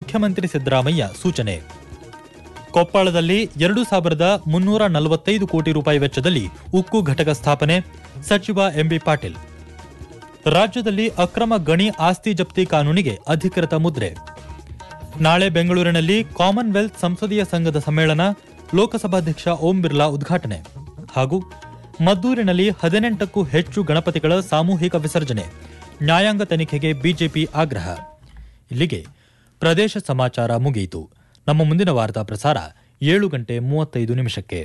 ಮುಖ್ಯಮಂತ್ರಿ ಸಿದ್ದರಾಮಯ್ಯ ಸೂಚನೆ ಕೊಪ್ಪಳದಲ್ಲಿ ಎರಡು ಸಾವಿರದ ಮುನ್ನೂರ ನಲವತ್ತೈದು ಕೋಟಿ ರೂಪಾಯಿ ವೆಚ್ಚದಲ್ಲಿ ಉಕ್ಕು ಘಟಕ ಸ್ಥಾಪನೆ ಸಚಿವ ಎಂಬಿ ಪಾಟೀಲ್ ರಾಜ್ಯದಲ್ಲಿ ಅಕ್ರಮ ಗಣಿ ಆಸ್ತಿ ಜಪ್ತಿ ಕಾನೂನಿಗೆ ಅಧಿಕೃತ ಮುದ್ರೆ ನಾಳೆ ಬೆಂಗಳೂರಿನಲ್ಲಿ ಕಾಮನ್ವೆಲ್ತ್ ಸಂಸದೀಯ ಸಂಘದ ಸಮ್ಮೇಳನ ಲೋಕಸಭಾಧ್ಯಕ್ಷ ಓಂ ಬಿರ್ಲಾ ಉದ್ಘಾಟನೆ ಹಾಗೂ ಮದ್ದೂರಿನಲ್ಲಿ ಹದಿನೆಂಟಕ್ಕೂ ಹೆಚ್ಚು ಗಣಪತಿಗಳ ಸಾಮೂಹಿಕ ವಿಸರ್ಜನೆ ನ್ಯಾಯಾಂಗ ತನಿಖೆಗೆ ಬಿಜೆಪಿ ಆಗ್ರಹ ಇಲ್ಲಿಗೆ ಪ್ರದೇಶ ಸಮಾಚಾರ ಮುಗಿಯಿತು ನಮ್ಮ ಮುಂದಿನ ವಾರ್ತಾ ಪ್ರಸಾರ ಏಳು ಗಂಟೆ ಮೂವತ್ತೈದು ನಿಮಿಷಕ್ಕೆ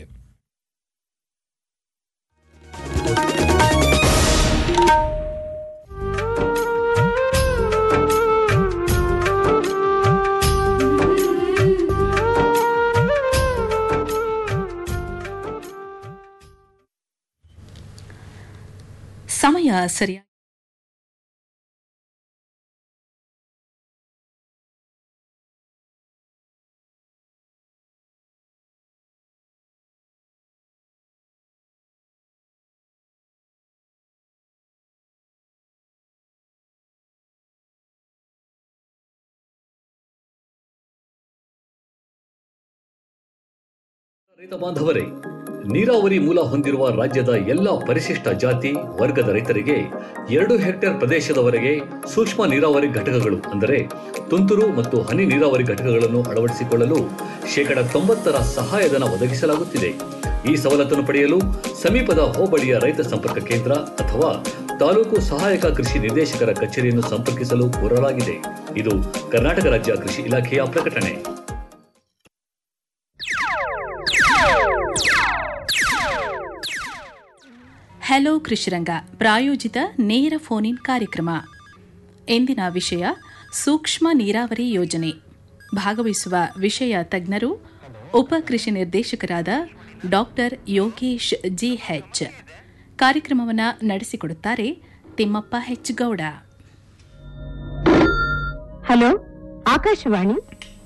ಸಮಯ ಸರಿಯಾಗಿ ರೈತ ಬಾಂಧವರೇ ನೀರಾವರಿ ಮೂಲ ಹೊಂದಿರುವ ರಾಜ್ಯದ ಎಲ್ಲ ಪರಿಶಿಷ್ಟ ಜಾತಿ ವರ್ಗದ ರೈತರಿಗೆ ಎರಡು ಹೆಕ್ಟೇರ್ ಪ್ರದೇಶದವರೆಗೆ ಸೂಕ್ಷ್ಮ ನೀರಾವರಿ ಘಟಕಗಳು ಅಂದರೆ ತುಂತುರು ಮತ್ತು ಹನಿ ನೀರಾವರಿ ಘಟಕಗಳನ್ನು ಅಳವಡಿಸಿಕೊಳ್ಳಲು ಶೇಕಡ ತೊಂಬತ್ತರ ಸಹಾಯಧನ ಒದಗಿಸಲಾಗುತ್ತಿದೆ ಈ ಸವಲತ್ತನ್ನು ಪಡೆಯಲು ಸಮೀಪದ ಹೋಬಳಿಯ ರೈತ ಸಂಪರ್ಕ ಕೇಂದ್ರ ಅಥವಾ ತಾಲೂಕು ಸಹಾಯಕ ಕೃಷಿ ನಿರ್ದೇಶಕರ ಕಚೇರಿಯನ್ನು ಸಂಪರ್ಕಿಸಲು ಕೋರಲಾಗಿದೆ ಇದು ಕರ್ನಾಟಕ ರಾಜ್ಯ ಕೃಷಿ ಇಲಾಖೆಯ ಪ್ರಕಟಣೆ ಹಲೋ ಕೃಷಿರಂಗ ಪ್ರಾಯೋಜಿತ ನೇರ ಫೋನ್ ಇನ್ ಕಾರ್ಯಕ್ರಮ ಎಂದಿನ ವಿಷಯ ಸೂಕ್ಷ್ಮ ನೀರಾವರಿ ಯೋಜನೆ ಭಾಗವಹಿಸುವ ವಿಷಯ ತಜ್ಞರು ಉಪ ಕೃಷಿ ನಿರ್ದೇಶಕರಾದ ಡಾಕ್ಟರ್ ಯೋಗೇಶ್ ಜಿ ಹೆಚ್ ಕಾರ್ಯಕ್ರಮವನ್ನು ನಡೆಸಿಕೊಡುತ್ತಾರೆ ತಿಮ್ಮಪ್ಪ ಹೆಚ್ ಗೌಡ ಹಲೋ ಆಕಾಶವಾಣಿ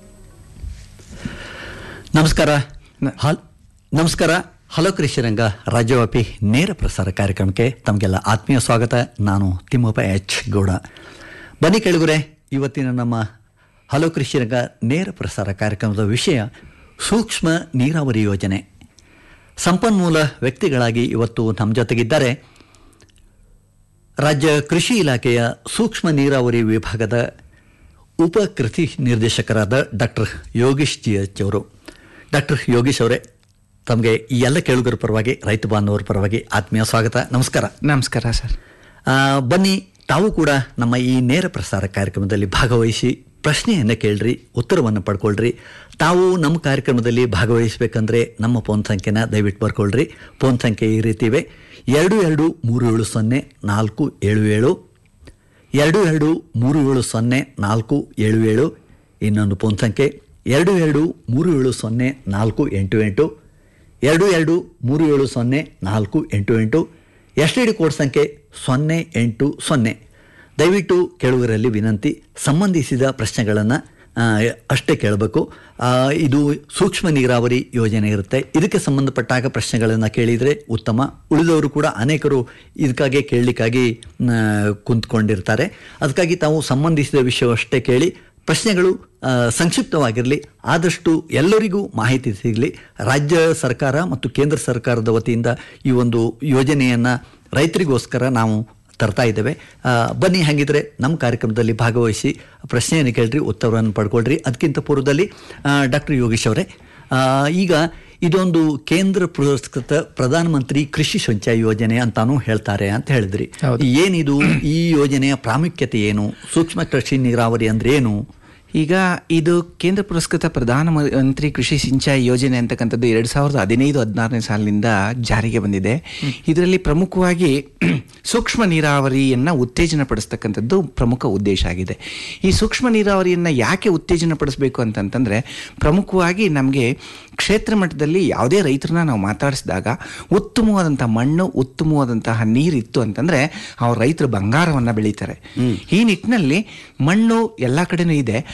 ನಮಸ್ಕಾರ ಹಲ್ ನಮಸ್ಕಾರ ಹಲೋ ಕೃಷಿರಂಗ ರಾಜ್ಯವ್ಯಾಪಿ ನೇರ ಪ್ರಸಾರ ಕಾರ್ಯಕ್ರಮಕ್ಕೆ ತಮಗೆಲ್ಲ ಆತ್ಮೀಯ ಸ್ವಾಗತ ನಾನು ತಿಮ್ಮಪ್ಪ ಎಚ್ ಗೌಡ ಬನ್ನಿ ಕೆಳಗುರೆ ಇವತ್ತಿನ ನಮ್ಮ ಹಲೋ ಕೃಷಿರಂಗ ನೇರ ಪ್ರಸಾರ ಕಾರ್ಯಕ್ರಮದ ವಿಷಯ ಸೂಕ್ಷ್ಮ ನೀರಾವರಿ ಯೋಜನೆ ಸಂಪನ್ಮೂಲ ವ್ಯಕ್ತಿಗಳಾಗಿ ಇವತ್ತು ನಮ್ಮ ಜೊತೆಗಿದ್ದಾರೆ ರಾಜ್ಯ ಕೃಷಿ ಇಲಾಖೆಯ ಸೂಕ್ಷ್ಮ ನೀರಾವರಿ ವಿಭಾಗದ ಉಪ ಕೃಷಿ ನಿರ್ದೇಶಕರಾದ ಡಾಕ್ಟರ್ ಯೋಗೀಶ್ ಜಿ ಎಚ್ ಅವರು ಡಾಕ್ಟರ್ ಯೋಗೀಶ್ ಅವರೇ ತಮಗೆ ಈ ಎಲ್ಲ ಕೇಳುಗರ ಪರವಾಗಿ ರೈತ ಬಾಂಧವರ ಪರವಾಗಿ ಆತ್ಮೀಯ ಸ್ವಾಗತ ನಮಸ್ಕಾರ ನಮಸ್ಕಾರ ಸರ್ ಆ, ಬನ್ನಿ ತಾವು ಕೂಡ ನಮ್ಮ ಈ ನೇರ ಪ್ರಸಾರ ಕಾರ್ಯಕ್ರಮದಲ್ಲಿ ಭಾಗವಹಿಸಿ ಪ್ರಶ್ನೆಯನ್ನು ಕೇಳ್ರಿ ಉತ್ತರವನ್ನು ಪಡ್ಕೊಳ್ರಿ ತಾವು ನಮ್ಮ ಕಾರ್ಯಕ್ರಮದಲ್ಲಿ ಭಾಗವಹಿಸಬೇಕಂದ್ರೆ ನಮ್ಮ ಫೋನ್ ಸಂಖ್ಯೆನ ದಯವಿಟ್ಟು ಬರ್ಕೊಳ್ರಿ ಫೋನ್ ಸಂಖ್ಯೆ ಈ ರೀತಿ ಇವೆ ಎರಡು ಎರಡು ಮೂರು ಏಳು ಸೊನ್ನೆ ನಾಲ್ಕು ಏಳು ಏಳು ಎರಡು ಎರಡು ಮೂರು ಏಳು ಸೊನ್ನೆ ನಾಲ್ಕು ಏಳು ಏಳು ಇನ್ನೊಂದು ಫೋನ್ ಸಂಖ್ಯೆ ಎರಡು ಎರಡು ಮೂರು ಏಳು ಸೊನ್ನೆ ನಾಲ್ಕು ಎಂಟು ಎಂಟು ಎರಡು ಎರಡು ಮೂರು ಏಳು ಸೊನ್ನೆ ನಾಲ್ಕು ಎಂಟು ಎಂಟು ಎಸ್ ಟಿ ಡಿ ಕೋಡ್ ಸಂಖ್ಯೆ ಸೊನ್ನೆ ಎಂಟು ಸೊನ್ನೆ ದಯವಿಟ್ಟು ಕೇಳುಗರಲ್ಲಿ ವಿನಂತಿ ಸಂಬಂಧಿಸಿದ ಪ್ರಶ್ನೆಗಳನ್ನು ಅಷ್ಟೇ ಕೇಳಬೇಕು ಆ, ಇದು ಸೂಕ್ಷ್ಮ ನೀರಾವರಿ ಯೋಜನೆ ಇರುತ್ತೆ ಇದಕ್ಕೆ ಸಂಬಂಧಪಟ್ಟಾಗ ಪ್ರಶ್ನೆಗಳನ್ನು ಕೇಳಿದರೆ ಉತ್ತಮ ಉಳಿದವರು ಕೂಡ ಅನೇಕರು ಇದಕ್ಕಾಗಿ ಕೇಳಲಿಕ್ಕಾಗಿ ಆ, ಕುಂತ್ಕೊಂಡಿರ್ತಾರೆ ಅದಕ್ಕಾಗಿ ತಾವು ಸಂಬಂಧಿಸಿದ ವಿಷಯವಷ್ಟೇ ಕೇಳಿ ಪ್ರಶ್ನೆಗಳು ಆ, ಸಂಕ್ಷಿಪ್ತವಾಗಿರಲಿ ಆದಷ್ಟು ಎಲ್ಲರಿಗೂ ಮಾಹಿತಿ ಸಿಗಲಿ ರಾಜ್ಯ ಸರ್ಕಾರ ಮತ್ತು ಕೇಂದ್ರ ಸರ್ಕಾರದ ವತಿಯಿಂದ ಈ ಒಂದು ಯೋಜನೆಯನ್ನು ರೈತರಿಗೋಸ್ಕರ ನಾವು ತರ್ತಾ ಇದ್ದೇವೆ ಆ, ಬನ್ನಿ ಹಾಗಿದ್ರೆ ನಮ್ಮ ಕಾರ್ಯಕ್ರಮದಲ್ಲಿ ಭಾಗವಹಿಸಿ ಪ್ರಶ್ನೆಯನ್ನು ಕೇಳ್ರಿ ಉತ್ತರವನ್ನು ಪಡ್ಕೊಳ್ರಿ ಅದಕ್ಕಿಂತ ಪೂರ್ವದಲ್ಲಿ ಡಾಕ್ಟರ್ ಯೋಗೀಶ್ ಅವರೇ ಆ, ಈಗ ಇದೊಂದು ಕೇಂದ್ರ ಪುರಸ್ಕೃತ ಪ್ರಧಾನಮಂತ್ರಿ ಕೃಷಿ ಸಿಂಚಾಯಿ ಯೋಜನೆ ಅಂತಾನು ಹೇಳ್ತಾರೆ ಅಂತ ಹೇಳಿದ್ರಿ ಹೌದು. ಏನಿದು ಈ ಯೋಜನೆಯ ಪ್ರಾಮುಖ್ಯತೆ ಏನು ಸೂಕ್ಷ್ಮ ಕೃಷಿ ನೀರಾವರಿ ಅಂದ್ರೆ ಏನು ಈಗ ಇದು ಕೇಂದ್ರ ಪುರಸ್ಕೃತ ಪ್ರಧಾನಮಂತ್ರಿ ಕೃಷಿ ಸಿಂಚಾಯಿ ಯೋಜನೆ ಅಂತಕ್ಕಂಥದ್ದು ಎರಡು ಸಾವಿರದ ಹದಿನೈದು ಹದಿನಾರನೇ ಸಾಲಿನಿಂದ ಜಾರಿಗೆ ಬಂದಿದೆ ಇದರಲ್ಲಿ ಪ್ರಮುಖವಾಗಿ ಸೂಕ್ಷ್ಮ ನೀರಾವರಿಯನ್ನು ಉತ್ತೇಜನ ಪಡಿಸ್ತಕ್ಕಂಥದ್ದು ಪ್ರಮುಖ ಉದ್ದೇಶ ಆಗಿದೆ ಈ ಸೂಕ್ಷ್ಮ ನೀರಾವರಿಯನ್ನು ಯಾಕೆ ಉತ್ತೇಜನ ಪಡಿಸಬೇಕು ಅಂತಂತಂದರೆ ಪ್ರಮುಖವಾಗಿ ನಮಗೆ ಕ್ಷೇತ್ರ ಮಟ್ಟದಲ್ಲಿ ಯಾವುದೇ ರೈತರನ್ನ ನಾವು ಮಾತಾಡಿಸಿದಾಗ ಉತ್ತಮವಾದಂಥ ಮಣ್ಣು ಉತ್ತಮವಾದಂತಹ ನೀರಿತ್ತು ಅಂತಂದರೆ ಅವ್ರ ರೈತರು ಬಂಗಾರವನ್ನು ಬೆಳೀತಾರೆ ಈ ನಿಟ್ಟಿನಲ್ಲಿ ಮಣ್ಣು ಎಲ್ಲ ಕಡೆನೂ ಇದೆ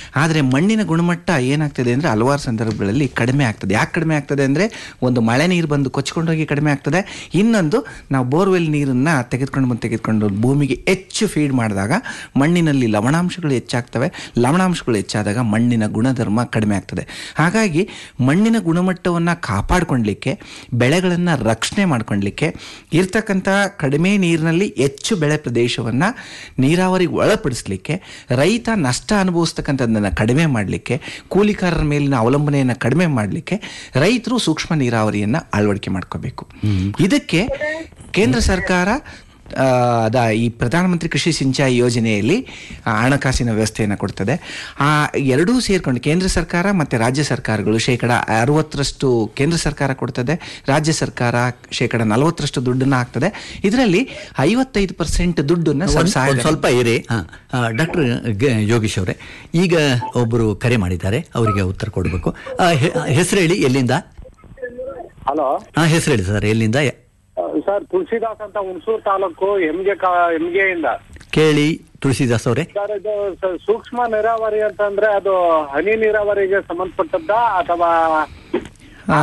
ಆದರೆ ಮಣ್ಣಿನ ಗುಣಮಟ್ಟ ಏನಾಗ್ತದೆ ಅಂದರೆ ಹಲವಾರು ಸಂದರ್ಭಗಳಲ್ಲಿ ಕಡಿಮೆ ಆಗ್ತದೆ ಯಾಕೆ ಕಡಿಮೆ ಆಗ್ತದೆ ಅಂದರೆ ಒಂದು ಮಳೆ ನೀರು ಬಂದು ಕೊಚ್ಕೊಂಡೋಗಿ ಕಡಿಮೆ ಆಗ್ತದೆ ಇನ್ನೊಂದು ನಾವು ಬೋರ್ವೆಲ್ ನೀರನ್ನು ತೆಗೆದುಕೊಂಡು ಬಂದು ತೆಗೆದುಕೊಂಡು ಭೂಮಿಗೆ ಹೆಚ್ಚು ಫೀಡ್ ಮಾಡಿದಾಗ ಮಣ್ಣಿನಲ್ಲಿ ಲವಣಾಂಶಗಳು ಹೆಚ್ಚಾಗ್ತವೆ ಲವಣಾಂಶಗಳು ಹೆಚ್ಚಾದಾಗ ಮಣ್ಣಿನ ಗುಣಧರ್ಮ ಕಡಿಮೆ ಆಗ್ತದೆ ಹಾಗಾಗಿ ಮಣ್ಣಿನ ಗುಣಮಟ್ಟವನ್ನು ಕಾಪಾಡಿಕೊಳ್ಳಲಿಕ್ಕೆ ಬೆಳೆಗಳನ್ನು ರಕ್ಷಣೆ ಮಾಡ್ಕೊಳ್ಳಿಕ್ಕೆ ಇರ್ತಕ್ಕಂಥ ಕಡಿಮೆ ನೀರಿನಲ್ಲಿ ಹೆಚ್ಚು ಬೆಳೆ ಪ್ರದೇಶವನ್ನು ನೀರಾವರಿಗೆ ಒಳಪಡಿಸಲಿಕ್ಕೆ ರೈತ ನಷ್ಟ ಅನುಭವಿಸ್ತಕ್ಕಂಥದ್ದನ್ನು ಕಡಿಮೆ ಮಾಡಲಿಕ್ಕೆ ಕೂಲಿಕಾರರ ಮೇಲಿನ ಅವಲಂಬನೆಯನ್ನು ಕಡಿಮೆ ಮಾಡಲಿಕ್ಕೆ ರೈತರು ಸೂಕ್ಷ್ಮ ನೀರಾವರಿಯನ್ನು ಅಳವಡಿಕೆ ಮಾಡ್ಕೋಬೇಕು ಇದಕ್ಕೆ ಕೇಂದ್ರ ಸರ್ಕಾರ ಆ, ಅದ ಈ ಪ್ರಧಾನಮಂತ್ರಿ ಕೃಷಿ ಸಿಂಚಾಯಿ ಯೋಜನೆಯಲ್ಲಿ ಆ, ಹಣಕಾಸಿನ ವ್ಯವಸ್ಥೆಯನ್ನು ಕೊಡ್ತದೆ ಆ ಎರಡೂ ಸೇರ್ಕೊಂಡು ಕೇಂದ್ರ ಸರ್ಕಾರ ಮತ್ತು ರಾಜ್ಯ ಸರ್ಕಾರಗಳು ಶೇಕಡ ಅರವತ್ತರಷ್ಟು ಕೇಂದ್ರ ಸರ್ಕಾರ ಕೊಡ್ತದೆ ರಾಜ್ಯ ಸರ್ಕಾರ ಶೇಕಡ ನಲವತ್ತರಷ್ಟು ದುಡ್ಡನ್ನು ಹಾಕ್ತದೆ ಇದರಲ್ಲಿ ಐವತ್ತೈದು ಪರ್ಸೆಂಟ್ ದುಡ್ಡನ್ನು ಒಂದ್- ಸಹಾಯ ಒಂದ್ ಸ್ವಲ್ಪ ಇರಿ ಡಾಕ್ಟರ್ ಯೋಗೀಶ್ ಅವರೇ ಈಗ ಒಬ್ಬರು ಕರೆ ಮಾಡಿದ್ದಾರೆ ಅವರಿಗೆ ಉತ್ತರ ಕೊಡಬೇಕು ಹೆಸರು ಹೇಳಿ ಎಲ್ಲಿಂದ ಹಲೋ ಹಾಂ ಹೆಸರು ಹೇಳಿ ಸರ್ ಎಲ್ಲಿಂದ ಸರ್ ತುಳಸಿದಾಸ್ ಅಂತ ಹುಣಸೂರು ತಾಲೂಕು ಎಮ್ಗೆ ಎಮ್ಗೆಯಿಂದ ಕೇಳಿ ತುಳಸಿದಾಸ್ ಅವರೇ ಸರ್ ಇದು ಸ- ಸೂಕ್ಷ್ಮ ನೀರಾವರಿ ಅಂತಂದ್ರೆ ಅದು ಹನಿ ನೀರಾವರಿಗೆ ಸಂಬಂಧಪಟ್ಟದ್ದ ಅಥವಾ ಆ,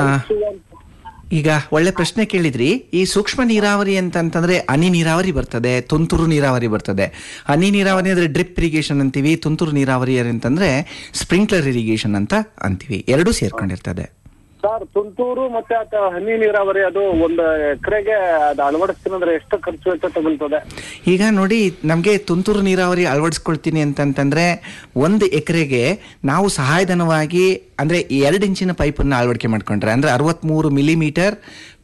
ಈಗ ಒಳ್ಳೆ ಪ್ರಶ್ನೆ ಕೇಳಿದ್ರಿ ಈ ಸೂಕ್ಷ್ಮ ನೀರಾವರಿ ಅಂತಂತಂದ್ರೆ ಹನಿ ನೀರಾವರಿ ಬರ್ತದೆ ತುಂತುರು ನೀರಾವರಿ ಬರ್ತದೆ ಹನಿ ನೀರಾವರಿ ಅಂದ್ರೆ ಡ್ರಿಪ್ ಇರಿಗೇಷನ್ ಅಂತೀವಿ ತುಂತುರು ನೀರಾವರಿ ಅಂತಂದ್ರೆ ಸ್ಪ್ರಿಂಕ್ಲರ್ ಇರಿಗೇಷನ್ ಅಂತ ಅಂತೀವಿ ಎರಡೂ ಸೇರ್ಕೊಂಡಿರ್ತದೆ ಸರ್ ತುಂತೂರು ಮತ್ತೆ ಅಥವಾ ಹನಿ ನೀರಾವರಿ ಅದು ಒಂದು ಎಕರೆಗೆ ಅದು ಅಳವಡಿಸ್ತೀನಂದ್ರೆ ಎಷ್ಟು ಖರ್ಚು ವೆಚ್ಚ ತಗೊಳ್ತದೆ ಈಗ ನೋಡಿ ನಮಗೆ ತುಂತುರು ನೀರಾವರಿ ಅಳವಡಿಸ್ಕೊಳ್ತೀನಿ ಅಂತಂತಂದ್ರೆ ಒಂದು ಎಕರೆಗೆ ನಾವು ಸಹಾಯಧನವಾಗಿ ಅಂದರೆ ಎರಡು ಇಂಚಿನ ಪೈಪನ್ನು ಅಳವಡಿಕೆ ಮಾಡ್ಕೊಂಡ್ರೆ ಅಂದರೆ ಅರವತ್ತ್ಮೂರು ಮಿಲಿಮೀಟರ್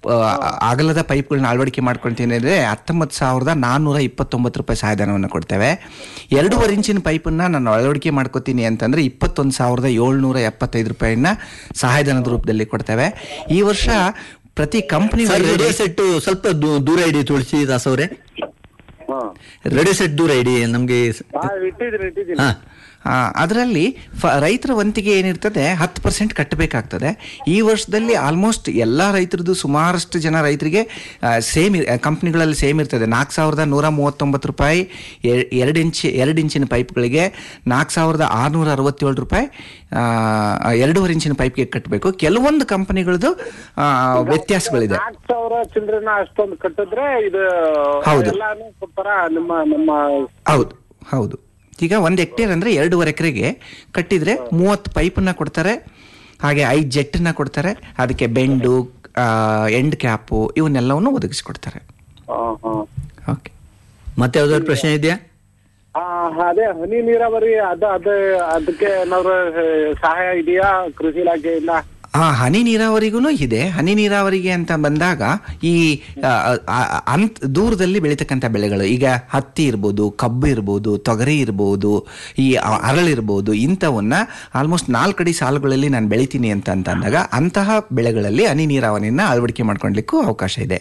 ಅಗಲದ ಪೈಪ್ಗಳನ್ನ ಅಳವಡಿಕೆ ಮಾಡ್ಕೊಳ್ತೀನಿ ಅಂದರೆ ಹತ್ತೊಂಬತ್ತು ಸಾವಿರದ ನಾನ್ನೂರ ಇಪ್ಪತ್ತೊಂಬತ್ತು ರೂಪಾಯಿ ಸಹಾಯಧನವನ್ನು ಕೊಡ್ತೇವೆ ಎರಡೂವರೆ ಇಂಚಿನ ಪೈಪನ್ನು ನಾನು ಅಳವಡಿಕೆ ಮಾಡ್ಕೋತೀನಿ ಅಂತಂದರೆ ಇಪ್ಪತ್ತೊಂದು ಸಾವಿರದ ಏಳ್ನೂರ ಎಪ್ಪತ್ತೈದು ರೂಪಾಯಿನ ಸಹಾಯಧನದ ರೂಪದಲ್ಲಿ ಕೊಡ್ತೇವೆ ಈ ವರ್ಷ ಪ್ರತಿ ಸರ್ ಕಂಪನಿ ರೇಡಿಯೋ ಸೆಟ್ ಸ್ವಲ್ಪ ದೂ- ದೂರ ಇಡಿ ತುಳಸಿದಾಸ್ ಅವರೇ ಹಾ ರೇಡಿಯೋ ಸೆಟ್ ದೂರ ಇಡಿ ನಮಗೆ ಹಾ, ಇಟ್ಟಿದ್ದೀನಿ ಇಟ್ಟಿದ್ದೀನಿ ಹಾ ಅದರಲ್ಲಿ ಫ ರೈತರ ವಂತಿಗೆ ಏನಿರ್ತದೆ ಹತ್ತು ಪರ್ಸೆಂಟ್ ಕಟ್ಟಬೇಕಾಗ್ತದೆ ಈ ವರ್ಷದಲ್ಲಿ ಆಲ್ಮೋಸ್ಟ್ ಎಲ್ಲ ರೈತರದ್ದು ಸುಮಾರಷ್ಟು ಜನ ರೈತರಿಗೆ ಸೇಮ್ ಕಂಪ್ನಿಗಳಲ್ಲಿ ಸೇಮ್ ಇರ್ತದೆ ನಾಲ್ಕು ಸಾವಿರದ ನೂರ ಮೂವತ್ತೊಂಬತ್ತು ರೂಪಾಯಿ ಎ- ಎರಡು ಇಂಚ್ ಎರಡು ಇಂಚಿನ ಪೈಪ್ಗಳಿಗೆ ನಾಲ್ಕು ಸಾವಿರದ ಆರುನೂರ ಅರವತ್ತೇಳು ರೂಪಾಯಿ ಆ, ಎರಡೂವರೆ ಇಂಚಿನ ಪೈಪ್ಗೆ ಕಟ್ಟಬೇಕು ಕೆಲವೊಂದು ಕಂಪನಿಗಳದ್ದು ವ್ಯತ್ಯಾಸಗಳಿದೆ ನಾಲ್ಕು ಸಾವಿರ ಚಿಲ್ಡ್ರನ್ನ ಅಷ್ಟೊಂದು ಕಟ್ಟಿದ್ರೆ ಇದು ಹೌದು. ಎಲ್ಲಾನು ಕೊಡ್ತಾರ ನಿಮ್ಮ ನಮ್ಮ ಹೌದು ಹೌದು ಈಗ ಒಂದು ಹೆಕ್ಟೇರ್ ಅಂದರೆ ಎರಡೂವರೆ ಎಕರೆಗೆ ಕಟ್ಟಿದರೆ ಮೂವತ್ತು ಪೈಪನ್ನು ಕೊಡ್ತಾರೆ ಹಾಗೆ ಐದು ಜೆಟ್ಟನ್ನು ಕೊಡ್ತಾರೆ ಅದಕ್ಕೆ ಬೆಂಡು ಎಂಡ್ ಕ್ಯಾಪು ಇವನ್ನೆಲ್ಲವನ್ನು ಒದಗಿಸ್ಕೊಡ್ತಾರೆ ಹಾ ಹಾ ಓಕೆ ಮತ್ತೆ ಯಾವ್ದಾದ್ರು ಪ್ರಶ್ನೆ ಇದೆಯಾ ಆ, ಅದೇ ಹನಿ ನೀರಾವರಿ ಅದ ಅದ ಅದಕ್ಕೆ ಏನಾದ್ರು ಆ, ಸಹಾಯ ಇದೆಯಾ ಕೃಷಿ ಇಲಾಖೆಯಿಂದ ಆ ಹನಿ ನೀರಾವರಿಗೂ ಇದೆ ಹನಿ ನೀರಾವರಿಗೆ ಅಂತ ಬಂದಾಗ ಈ ಆ, ಆ, ಅಂತ್ ದೂರದಲ್ಲಿ ಬೆಳೀತಕ್ಕಂಥ ಬೆಳೆಗಳು ಈಗ ಹತ್ತಿ ಇರ್ಬೋದು ಕಬ್ಬು ಇರ್ಬೋದು ತೊಗರಿ ಇರ್ಬೋದು ಈ ಅ- ಅರಳಿರ್ಬೋದು ಇಂಥವನ್ನ ಆಲ್ಮೋಸ್ಟ್ ನಾಲ್ಕಡಿ ಸಾಲುಗಳಲ್ಲಿ ನಾನು ಬೆಳಿತೀನಿ ಅಂತ ಅಂತ ಅಂದಾಗ ಅಂತಹ ಬೆಳೆಗಳಲ್ಲಿ ಹನಿ ನೀರಾವರಿನ ಅಳವಡಿಕೆ ಮಾಡ್ಕೊಳ್ಲಿಕ್ಕೂ ಅವಕಾಶ ಇದೆ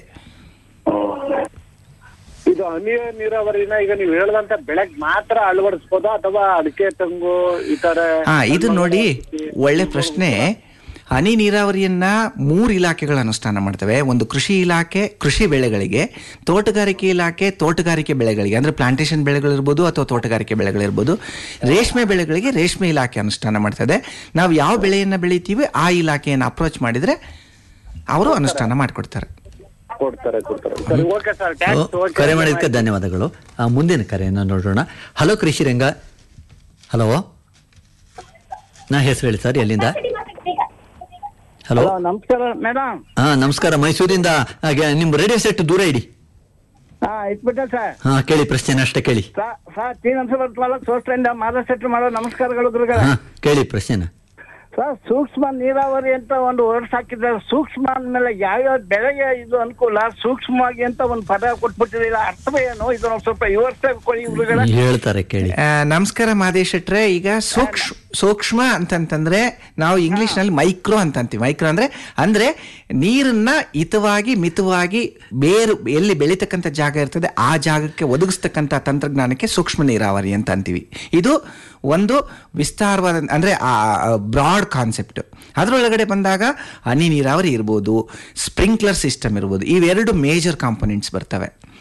ಇದು ಹನಿ ನೀರಾವರಿನ ಈಗ ನೀವು ಹೇಳ್ದಂತ ಬೆಳೆಗ್ ಮಾತ್ರ ಅಳವಡಿಸ್ಬೋದಾ ಅಥವಾ ಅಡಿಕೆ ತೆಂಗು ಈ ತರ ಹಾ ಇದು ನೋಡಿ ಒಳ್ಳೆ ಪ್ರಶ್ನೆ ಹನಿ ನೀರಾವರಿಯನ್ನ ಮೂರು ಇಲಾಖೆಗಳು ಅನುಷ್ಠಾನ ಮಾಡ್ತವೆ ಒಂದು ಕೃಷಿ ಇಲಾಖೆ ಕೃಷಿ ಬೆಳೆಗಳಿಗೆ ತೋಟಗಾರಿಕೆ ಇಲಾಖೆ ತೋಟಗಾರಿಕೆ ಬೆಳೆಗಳಿಗೆ ಅಂದ್ರೆ ಪ್ಲಾಂಟೇಶನ್ ಬೆಳೆಗಳಿರ್ಬೋದು ಅಥವಾ ತೋಟಗಾರಿಕೆ ಬೆಳೆಗಳಿರ್ಬೋದು ರೇಷ್ಮೆ ಬೆಳೆಗಳಿಗೆ ರೇಷ್ಮೆ ಇಲಾಖೆ ಅನುಷ್ಠಾನ ಮಾಡ್ತದೆ ನಾವು ಯಾವ ಬೆಳೆಯನ್ನ ಬೆಳಿತೀವಿ ಆ ಇಲಾಖೆಯನ್ನು ಅಪ್ರೋಚ್ ಮಾಡಿದ್ರೆ ಅವರು ಅನುಷ್ಠಾನ ಮಾಡಿಕೊಡ್ತಾರೆ ಕೊಡ್ತಾರೆ ಕೊಡ್ತಾರೆ ಸರಿ ಓಕೆ ಸರ್ ಓ, ಟ್ಯಾಂಕ್ಸ್ ಓಕೆ ಕರೆ ಮಾಡಿದ್ದಕ್ಕೆ ಧನ್ಯವಾದಗಳು ಆ, ಮುಂದಿನ ಕರೆಯನ್ನು ನೋಡೋಣ ಹಲೋ ಕೃಷಿ ರಂಗ ಹಲೋ ನಾ ಹೆಸರು ಹೇಳಿ ಸರ್ ಎಲ್ಲಿಂದ ಹಲೋ ನಮಸ್ಕಾರ ಮೇಡಮ್ ಹಾ ನಮಸ್ಕಾರ ಮೈಸೂರಿಂದ ಹಾಗೆ ನಿಮ್ಮ ರೇಡಿಯೋ ಸೆಟ್ ದೂರ ಇಡಿ ಹಾ ಇಟ್ಬಿಟ್ಟೆ ಸರ್ ಹಾ ಕೇಳಿ ಪ್ರಶ್ನೆ ಅಷ್ಟೇ ಕೇಳಿ ಸರ್ ತೀನ್ ಅಂಶ ಬರ್ತಲ್ಲ ಸೋಸ್ಟ್ರಿಂದ ಮಾದಸೆಟ್ರು ಮಾಡೋ ನಮಸ್ಕಾರಗಳು ಗುರುಗಳ ಹಾ ಕೇಳಿ ಪ್ರಶ್ನೆನ ಸರ್ ಸೂಕ್ಷ್ಮ ನೀರಾವರಿ ಅಂತ ಒಂದು ವರ್ಡ್ಸ್ ಹಾಕಿದ್ದಾರೆ ಸೂಕ್ಷ್ಮ ಅಂದ್ಮೇಲೆ ಯಾವ್ಯಾವ ಬೆಳೆಗೆ ಇದು ಅನುಕೂಲ ಸೂಕ್ಷ್ಮವಾಗಿ ಅಂತ ಒಂದು ಪದ ಕೊಟ್ಬಿಟ್ಟಿದ್ದೀರಾ ಅರ್ಥವೇ ಏನು ಇದನ್ನ ಸ್ವಲ್ಪ ವಿವರಿಸ್ತಾ ಕೊಡಿ ಗುರುಗಳ ಹೇಳ್ತಾರೆ ಕೇಳಿ ಆ, ನಮಸ್ಕಾರ ಮಾದೇಶ್ ಶೆಟ್ರೆ ಈಗ ಸೂಕ್ಷ್ಮ ಸೂಕ್ಷ್ಮ ಅಂತಂತಂದ್ರೆ ನಾವು ಇಂಗ್ಲಿಷ್ ನಲ್ಲಿ ಮೈಕ್ರೋ ಅಂತ ಅಂತೀವಿ ಮೈಕ್ರೋ ಅಂದ್ರೆ ಅಂದ್ರೆ ನೀರನ್ನ ಹಿತವಾಗಿ ಮಿತವಾಗಿ ಬೇರು ಎಲ್ಲಿ ಬೆಳೀತಕ್ಕಂಥ ಜಾಗ ಇರ್ತದೆ ಆ ಜಾಗಕ್ಕೆ ಒದಗಿಸ್ತಕ್ಕಂಥ ತಂತ್ರಜ್ಞಾನಕ್ಕೆ ಸೂಕ್ಷ್ಮ ನೀರಾವರಿ ಅಂತ ಅಂತೀವಿ ಇದು ಒಂದು ವಿಸ್ತಾರವಾದ ಅಂದ್ರೆ ಬ್ರಾಡ್ ಕಾನ್ಸೆಪ್ಟ್ ಅದರೊಳಗಡೆ ಬಂದಾಗ ಹನಿ ನೀರಾವರಿ ಇರ್ಬೋದು ಸ್ಪ್ರಿಂಕ್ಲರ್ ಸಿಸ್ಟಮ್ ಇರ್ಬೋದು ಇವೆರಡು ಮೇಜರ್ ಕಾಂಪೊನೆಂಟ್ಸ್ ಬರ್ತವೆ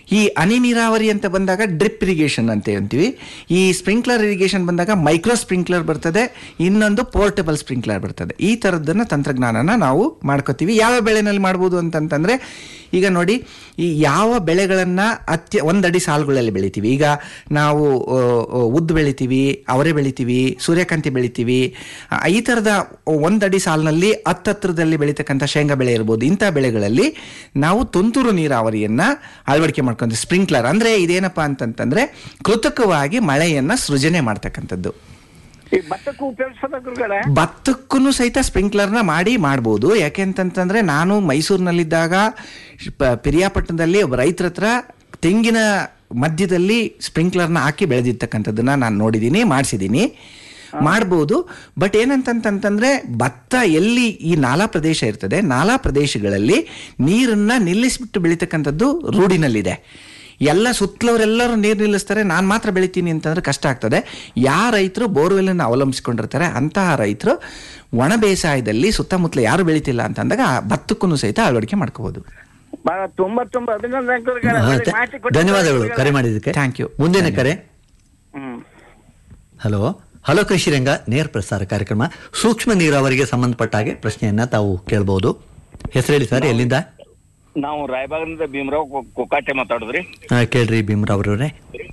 ಈ ಹನಿ ನೀರಾವರಿ ಅಂತ ಬಂದಾಗ ಡ್ರಿಪ್ ಇರಿಗೇಷನ್ ಅಂತ ಅಂತೀವಿ ಈ ಸ್ಪ್ರಿಂಕ್ಲರ್ ಇರಿಗೇಷನ್ ಬಂದಾಗ ಮೈಕ್ರೋ ಸ್ಪ್ರಿಂಕ್ಲರ್ ಬರ್ತದೆ ಇನ್ನೊಂದು ಪೋರ್ಟಬಲ್ ಸ್ಪ್ರಿಂಕ್ಲರ್ ಬರ್ತದೆ ಈ ಥರದ್ದನ್ನು ತಂತ್ರಜ್ಞಾನನ ನಾವು ಮಾಡ್ಕೋತೀವಿ ಯಾವ ಬೆಳೆನಲ್ಲಿ ಮಾಡ್ಬೋದು ಅಂತಂತಂದರೆ ಈಗ ನೋಡಿ ಈ ಯಾವ ಬೆಳೆಗಳನ್ನು ಅತ್ಯ ಒಂದಡಿ ಸಾಲುಗಳಲ್ಲಿ ಬೆಳಿತೀವಿ ಈಗ ನಾವು ಆ, ಆ, ಉದ್ದು ಬೆಳಿತೀವಿ ಅವರೆ ಬೆಳಿತೀವಿ ಸೂರ್ಯಕಾಂತಿ ಬೆಳಿತೀವಿ ಆ, ಈ ಥರದ ಒಂದಡಿ ಸಾಲಿನಲ್ಲಿ ಹತ್ತತ್ರದಲ್ಲಿ ಬೆಳೀತಕ್ಕಂಥ ಶೇಂಗಾ ಬೆಳೆ ಇರ್ಬೋದು ಇಂಥ ಬೆಳೆಗಳಲ್ಲಿ ನಾವು ತುಂತುರು ನೀರಾವರಿಯನ್ನು ಅಳವಡಿಕೆ ಮಾಡ್ಕೊಂತೀವಿ ಸ್ಪ್ರಿಂಕ್ಲರ್ ಅಂದರೆ ಇದೇನಪ್ಪ ಅಂತಂತಂದರೆ ಕೃತಕವಾಗಿ ಮಳೆಯನ್ನು ಸೃಜನೆ ಮಾಡ್ತಕ್ಕಂಥದ್ದು ಈ ಭತ್ತಕ್ಕೂ ಉಪಯೋಗಿಸೋದ ಗುರುಗಳೇ ಭತ್ತಕ್ಕೂ ಸಹಿತ ಸ್ಪ್ರಿಂಕ್ಲರ್ನ ಮಾಡಿ ಮಾಡ್ಬೋದು ಯಾಕೆಂತಂತಂದ್ರೆ ನಾನು ಮೈಸೂರಿನಲ್ಲಿದ್ದಾಗ ಪ- ಪಿರಿಯಾಪಟ್ಟಣದಲ್ಲಿ ಒಬ್ಬ ರೈತರ ಹತ್ರ ತೆಂಗಿನ ಮಧ್ಯದಲ್ಲಿ ಸ್ಪ್ರಿಂಕ್ಲರ್ನ ಹಾಕಿ ಬೆಳೆದಿರ್ತಕ್ಕಂಥದ್ದನ್ನ ನಾನು ನೋಡಿದ್ದೀನಿ ಮಾಡಿಸಿದ್ದೀನಿ ಮಾಡ್ಬೋದು ಬಟ್ ಏನಂತಂತಂತಂದ್ರೆ ಭತ್ತ ಎಲ್ಲಿ ಈ ನಾಲಾ ಪ್ರದೇಶ ಇರ್ತದೆ ನಾಲಾ ಪ್ರದೇಶಗಳಲ್ಲಿ ನೀರನ್ನ ನಿಲ್ಲಿಸ್ಬಿಟ್ಟು ಬೆಳೀತಕ್ಕಂಥದ್ದು ರೂಢಿನಲ್ಲಿದೆ ಎಲ್ಲ ಸುತ್ತಲವರೆಲ್ಲರೂ ನೀರು ನಿಲ್ಲಿಸ್ತಾರೆ ನಾನು ಮಾತ್ರ ಬೆಳಿತೀನಿ ಅಂತಂದ್ರೆ ಕಷ್ಟ ಆಗ್ತದೆ ಯಾವ ರೈತರು ಬೋರ್ವೆಲ್ಲನ್ನು ಅವಲಂಬಿಸಿಕೊಂಡಿರ್ತಾರೆ ಅಂತಹ ರೈತರು ಒಣ ಬೇಸಾಯದಲ್ಲಿ ಸುತ್ತಮುತ್ತಲ ಯಾರು ಬೆಳಿತಿಲ್ಲ ಅಂತಂದಾಗ ಆ ಭತ್ತಕ್ಕೂ ಸಹಿತ ಅಳವಡಿಕೆ ಮಾಡ್ಕೋಬಹುದು ಬಹಳ ತುಂಬಾ ತುಂಬಾ ಅಭಿನಂದನೆ ಗುರುಗಳೇ ಹಾ, ಒಳ್ಳೆ ಥ- ಮಾಹಿತಿ ಕೊಟ್ಟಿದ್ದೀರಿ ಧನ್ಯವಾದಗಳು ಗುರುಗಳೇ. ಕರೆ ಮಾಡಿದ್ದಕ್ಕೆ Thank you. ಮುಂದಿನ ಕರೆ ಹ್ಮ್ ಹಲೋ ಹಲೋ ಕೃಷಿ ರಂಗ ನೇರ ಪ್ರಸಾರ ಕಾರ್ಯಕ್ರಮ ಸೂಕ್ಷ್ಮ ನೀರಾವರಿಗೆ ಸಂಬಂಧಪಟ್ಟ ಹಾಗೆ ಪ್ರಶ್ನೆಯನ್ನ ತಾವು ಕೇಳಬಹುದು ಹೆಸರು ಹೇಳಿ ಸರ್ ಎಲ್ಲಿಂದ ನಾವು ರಾಯಬಾಗದಿಂದ ಭೀಮರಾವ್ ಕೊ- ಕೊಕ್ಕಾಟೆ ಮಾತಾಡುದ್ರಿ ಆ, ಕೇಳ್ರಿ ಭೀಮರಾವ್ ಅವರೇ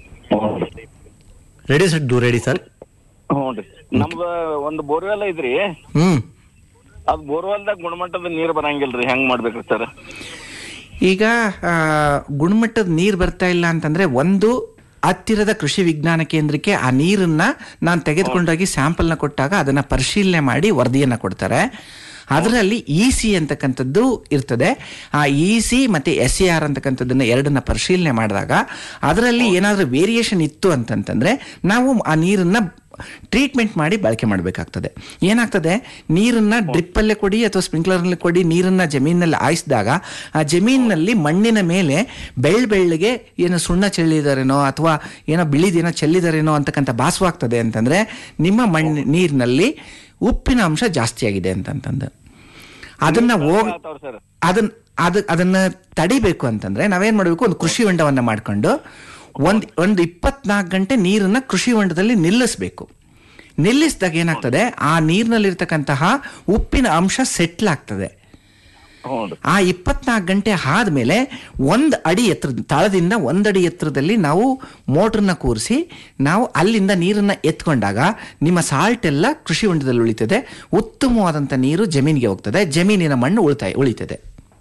ರೆಡಿ ಸರ್ ಡೂ ರೆಡಿ ಸರ್ ಹ್ಞೂನ್ರಿ ನಮ್ದು ಒಂದು ಬೋರ್ವೆಲ್ ಐತ್ರಿ ಹ್ಮ್ ಅದ್ ಬೋರ್ವೆಲ್ದಾಗ ಗುಣಮಟ್ಟದ ನೀರ್ ಬರಂಗಿಲ್ರಿ ಹೆಂಗ್ ಮಾಡ್ಬೇಕ್ರಿ ಸರ್ ಈಗ ಆ, ಗುಣಮಟ್ಟದ ನೀರು ಬರ್ತಾ ಇಲ್ಲ ಅಂತಂದ್ರೆ ಒಂದು ಹತ್ತಿರದ ಕೃಷಿ ವಿಜ್ಞಾನ ಕೇಂದ್ರಕ್ಕೆ ಆ ನೀರನ್ನ ನಾನು ತೆಗೆದುಕೊಂಡೋಗಿ ಸ್ಯಾಂಪಲ್ನ ಕೊಟ್ಟಾಗ ಅದನ್ನ ಪರಿಶೀಲನೆ ಮಾಡಿ ವರದಿಯನ್ನ ಕೊಡ್ತಾರೆ ಅದರಲ್ಲಿ ಇ ಸಿ ಅಂತಕ್ಕಂಥದ್ದು ಇರ್ತದೆ ಆ ಇ ಸಿ ಮತ್ತು ಎಸ್ ಸಿ ಆರ್ ಅಂತಕ್ಕಂಥದ್ದನ್ನ ಎರಡನ್ನ ಪರಿಶೀಲನೆ ಮಾಡಿದಾಗ ಅದರಲ್ಲಿ ಏನಾದರೂ ವೇರಿಯೇಷನ್ ಇತ್ತು ಅಂತಂತಂದ್ರೆ ನಾವು ಆ ನೀರನ್ನ ಟ್ರೀಟ್ಮೆಂಟ್ ಮಾಡಿ ಬಳಕೆ ಮಾಡಬೇಕಾಗ್ತದೆ ಏನಾಗ್ತದೆ ನೀರನ್ನ ಡ್ರಿಪ್ಪಲ್ಲೇ ಕೊಡಿ ಅಥವಾ ಸ್ಪ್ರಿಂಕ್ಲರ್ನಲ್ಲಿ ಕೊಡಿ ನೀರನ್ನ ಜಮೀನಲ್ಲಿ ಹಾಯಿಸಿದಾಗ ಆ ಜಮೀನಿನಲ್ಲಿ ಮಣ್ಣಿನ ಮೇಲೆ ಬೆಳ್ಳ ಬೆಳ್ಳಗೆ ಏನೋ ಸುಣ್ಣ ಚೆಲ್ಲಿದಾರೇನೋ ಅಥವಾ ಏನೋ ಬಿಳಿದೇನೋ ಚೆಲ್ಲಿದಾರೇನೋ ಅಂತಕ್ಕಂಥ ಭಾಸವಾಗ್ತದೆ ಅಂತಂದ್ರೆ ನಿಮ್ಮ ಮಣ್ಣು ನೀರಿನಲ್ಲಿ ಉಪ್ಪಿನ ಅಂಶ ಜಾಸ್ತಿ ಆಗಿದೆ ಅಂತಂತಂದು ಅದನ್ನ ಹೋಗ್ ಸರ್ ಅದನ್ನ ಅದ ಅದನ್ನ ತಡಿಬೇಕು ಅಂತಂದ್ರೆ ನಾವೇನ್ ಮಾಡಬೇಕು ಒಂದು ಕೃಷಿ ಹೊಂಡವನ್ನ ಮಾಡ್ಕೊಂಡು ಒಂದ್ ಒಂದು ಇಪ್ಪತ್ನಾಲ್ಕು ಗಂಟೆ ನೀರನ್ನ ಕೃಷಿ ಹೊಂಡದಲ್ಲಿ ನಿಲ್ಲಿಸ್ಬೇಕು ನಿಲ್ಲಿಸಿದಾಗ ಏನಾಗ್ತದೆ ಆ ನೀರಿನಲ್ಲಿರ್ತಕ್ಕಂತಹ ಉಪ್ಪಿನ ಅಂಶ ಸೆಟ್ಲ್ ಆಗ್ತದೆ ಹ್ಞೂ ಆ ಇಪ್ಪತ್ನಾಲ್ಕು ಗಂಟೆ ಆದಮೇಲೆ ಒಂದು ಅಡಿ ಎತ್ತರ ತಳದಿಂದ ಒಂದಡಿ ಎತ್ತರದಲ್ಲಿ ನಾವು ಮೋಟ್ರನ್ನ ಕೂರಿಸಿ ನಾವು ಅಲ್ಲಿಂದ ನೀರನ್ನು ಎತ್ಕೊಂಡಾಗ ನಿಮ್ಮ ಸಾಲ್ಟ್ ಎಲ್ಲ ಕೃಷಿ ಹೊಂಡದಲ್ಲಿ ಉಳಿತದೆ ಉತ್ತಮವಾದಂಥ ನೀರು ಜಮೀನಿಗೆ ಹೋಗ್ತದೆ ಜಮೀನಿನ ಮಣ್ಣು ಉಳಿತಾಯ ಉಳಿತದೆ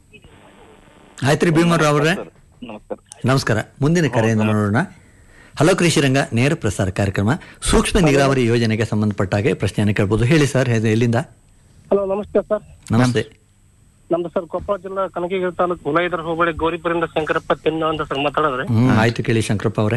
ಆಯ್ತ್ರಿ ಭೀಮರಾವ್ ಅವರೇ ನಮಸ್ಕಾರ ನಮಸ್ಕಾರ ಮುಂದಿನ ಕರೆಯನ್ನು ನೋಡೋಣ ಹಲೋ ಕೃಷಿ ರಂಗ ನೇರ ಪ್ರಸಾರ ಕಾರ್ಯಕ್ರಮ ಸೂಕ್ಷ್ಮ ನೀರಾವರಿ ಯೋಜನೆಗೆ ಸಂಬಂಧಪಟ್ಟ ಹಾಗೆ ಪ್ರಶ್ನೆಯನ್ನು ಕೇಳ್ಬೋದು ಹೇಳಿ ಸರ್ ಇದು ಎಲ್ಲಿಂದ ಹಲೋ ನಮಸ್ತೆ ಸರ್ ನಮಸ್ತೆ ನಮ್ದು ಸರ್ ಕೊಪ್ಪಳ ಜಿಲ್ಲಾ ಕನಕಗಿರಿ ತಾಲೂಕು ಹುಲೈದರ ಹೋಬಳಿ ಗೌರಿಪುರಿಂದ ಶಂಕರಪ್ಪ ತೆನ್ನ ಅಂತ ಸರ್ ಮಾತಾಡಿದ್ರೆ ಹ್ಮ್ ಆಯ್ತು ಕೇಳಿ ಶಂಕರಪ್ಪ ಅವರೇ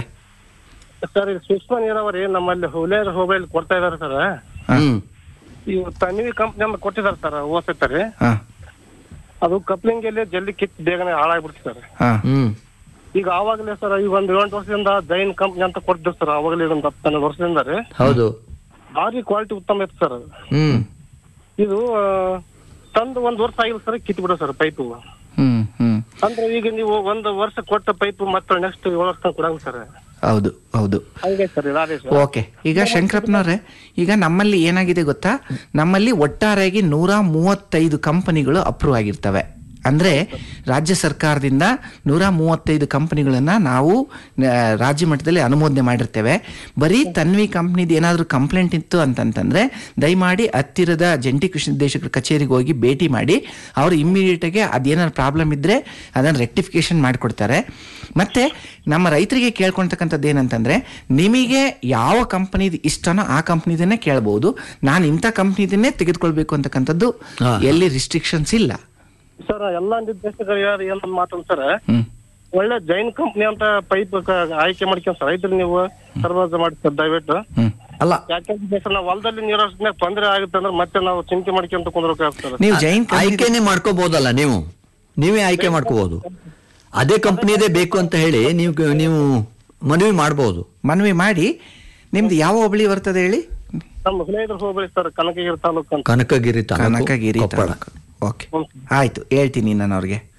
ಸರ್ ಇದು ಸೂಕ್ಷ್ಮ ನೀರಾವರಿ ನಮ್ಮಲ್ಲಿ ಹುಲೈದರ ಹೋಬಳಿ ಕೊಡ್ತಾ ಇದಾರೆ ಸರ್ ಹ್ಮ್ ಇವು ತನ್ವಿ ಕಂಪ್ನಿ ಅಂತ ಕೊಟ್ಟಿದ್ದಾರೆ ಸರ್ ಓದ್ತಾರೆ ಹಾಂ ಅದು ಕಪ್ಲಿಂಗ್ ಅಲ್ಲಿ ಜಲ್ದಿ ಕಿತ್ತು ಬೇಗನೆ ಹಾಳಾಗ್ಬಿಡ್ತು ಸರ್ ಹಾಂ ಹ್ಮ್ ಈಗ ಆವಾಗಲೇ ಸರ್ ಈಗ ಒಂದು ಏಳೆಂಟು ವರ್ಷದಿಂದ ಜೈನ್ ಕಂಪ್ನಿ ಅಂತ ಕೊಟ್ಟಿದ್ರು ಸರ್ ಅವಾಗಲೇ ಒಂದು ಹತ್ತು ಹನ್ನೆರಡು ವರ್ಷದಿಂದ ರೀ ಹೌದು ಭಾರಿ ಕ್ವಾಲಿಟಿ ಉತ್ತಮ ಇತ್ತು ಸರ್ ಅದು. ಹ್ಮ್ ಇದು ಆ, ತಂದು ಒಂದ್ ವರ್ಷ ಆಗಿಲ್ಲ ಸರ್ ಕಿತ್ತು ಬಿಡೋ ಸರ್ ಪೈಪು ಹ್ಮ್ ಹ್ಮ್ ಅಂದ್ರೆ ಈಗ ನೀವು ಒಂದು ವರ್ಷ ಕೊಟ್ಟ ಪೈಪು ಮತ್ತೆ ನೆಕ್ಸ್ಟ್ ಏಳು ವರ್ಷ ಕೊಡಂಗ ಸರ್ ಹೌದು ಹೌದು ಹಂಗೆ ಸರ್ ಇದಾರೆ ಸರ್ ಓಕೆ ಈಗ ಶಂಕರಪ್ಪನವ್ರೆ ಈಗ ನಮ್ಮಲ್ಲಿ ಏನಾಗಿದೆ ಗೊತ್ತಾ ನಮ್ಮಲ್ಲಿ ಒಟ್ಟಾರೆಯಾಗಿ ನೂರ ಮೂವತ್ತೈದು ಕಂಪನಿಗಳು ಅಪ್ರೂವ್ ಆಗಿರ್ತವೆ ಅಂದರೆ ರಾಜ್ಯ ಸರ್ಕಾರದಿಂದ ನೂರ ಮೂವತ್ತೈದು ಕಂಪನಿಗಳನ್ನು ನಾವು ಆ, ರಾಜ್ಯ ಮಟ್ಟದಲ್ಲಿ ಅನುಮೋದನೆ ಮಾಡಿರ್ತೇವೆ ಬರೀ ತನ್ವಿ ಕಂಪ್ನಿದು ಏನಾದರೂ ಕಂಪ್ಲೇಂಟ್ ಇತ್ತು ಅಂತಂತಂದರೆ ದಯಮಾಡಿ ಹತ್ತಿರದ ಜಂಟಿ ಕೃಷಿ ನಿರ್ದೇಶಕರ ಕಚೇರಿಗೆ ಹೋಗಿ ಭೇಟಿ ಮಾಡಿ ಅವರು ಇಮ್ಮಿಡಿಯೇಟಾಗಿ ಅದೇನಾದ್ರು ಪ್ರಾಬ್ಲಮ್ ಇದ್ದರೆ ಅದನ್ನು ರೆಕ್ಟಿಫಿಕೇಶನ್ ಮಾಡಿಕೊಡ್ತಾರೆ ಮತ್ತು ನಮ್ಮ ರೈತರಿಗೆ ಕೇಳ್ಕೊಳ್ತಕ್ಕಂಥದ್ದು ಏನಂತಂದರೆ ನಿಮಗೆ ಯಾವ ಕಂಪ್ನಿದು ಇಷ್ಟನೋ ಆ ಕಂಪ್ನಿದನ್ನೇ ಕೇಳ್ಬೋದು ನಾನು ಇಂಥ ಕಂಪ್ನಿದನ್ನೇ ತೆಗೆದುಕೊಳ್ಬೇಕು ಅಂತಕ್ಕಂಥದ್ದು ಹಾ. ಎಲ್ಲಿ ರಿಸ್ಟ್ರಿಕ್ಷನ್ಸ್ ಇಲ್ಲ ಸರ್ ಎಲ್ಲಾ ನಿರ್ದೇಶಕರು ಯಾರು ಏನ್ ಮಾತಾಡ್ ಸರ್ ಹ್ಮ್ ಒಳ್ಳೆ ಜೈನ್ ಕಂಪ್ನಿ ಅಂತ ಪೈಪ್ ಆಯ್ಕೆ ಮಾಡ್ಕೊಂಡ್ ಸರ್ ರೈತರು ನೀವು ಸರ್ವಾಸ ಮಾಡಿ ಸರ್ ದಯವಿಟ್ಟು ಹ್ಮ್ ಅಲ್ಲ ಯಾಕಂದ್ರೆ ಸರ್ ನಾವು ಹೊಲದಲ್ಲಿ ನೀರು ಹರಿಸಿದ್ಮೇಲೆ ತೊಂದರೆ ಆಗುತ್ತೆ ಅಂದ್ರೆ ಮತ್ತೆ ನಾವು ಚಿಂತೆ ಮಾಡ್ಕೊಂತ ಕುಂದ್ರಬೇಕಾಗ್ತದೆ ಸರ್ ನೀವು ಜೈನ್ ಕಂಪ್ನಿ ಆಯ್ಕೆನೆ ಮಾಡ್ಕೋಬಹುದಲ್ಲ ನೀವು ನೀವೇ ಆಯ್ಕೆ ಮಾಡ್ಕೋಬಹುದು ಅದೇ ಕಂಪ್ನಿದೇ ಬೇಕು ಅಂತ ಹೇಳಿ ನೀವು ನೀವು ಮನವಿ ಮಾಡಬಹುದು ಮನವಿ ಮಾಡಿ ನಿಮ್ದು ಯಾವ ಹೋಬಳಿ ಬರ್ತದೆ ಹೇಳಿ ನಮ್ಮ ಹುಲಿಯದ್ರ ಹೋಗ್ಬೇಡಿ ಸರ್ ಕನಕಗಿರಿ ತಾಲೂಕು ಅಂತ ಕನಕಗಿರಿ ತಾಲೂಕು, ಕನಕಗಿರಿ ಕೊಪ್ಪಳ ಓಕೆ ಆಯ್ತು ಹೇಳ್ತೀನಿ ನಾನು ಅವ್ರಿಗೆ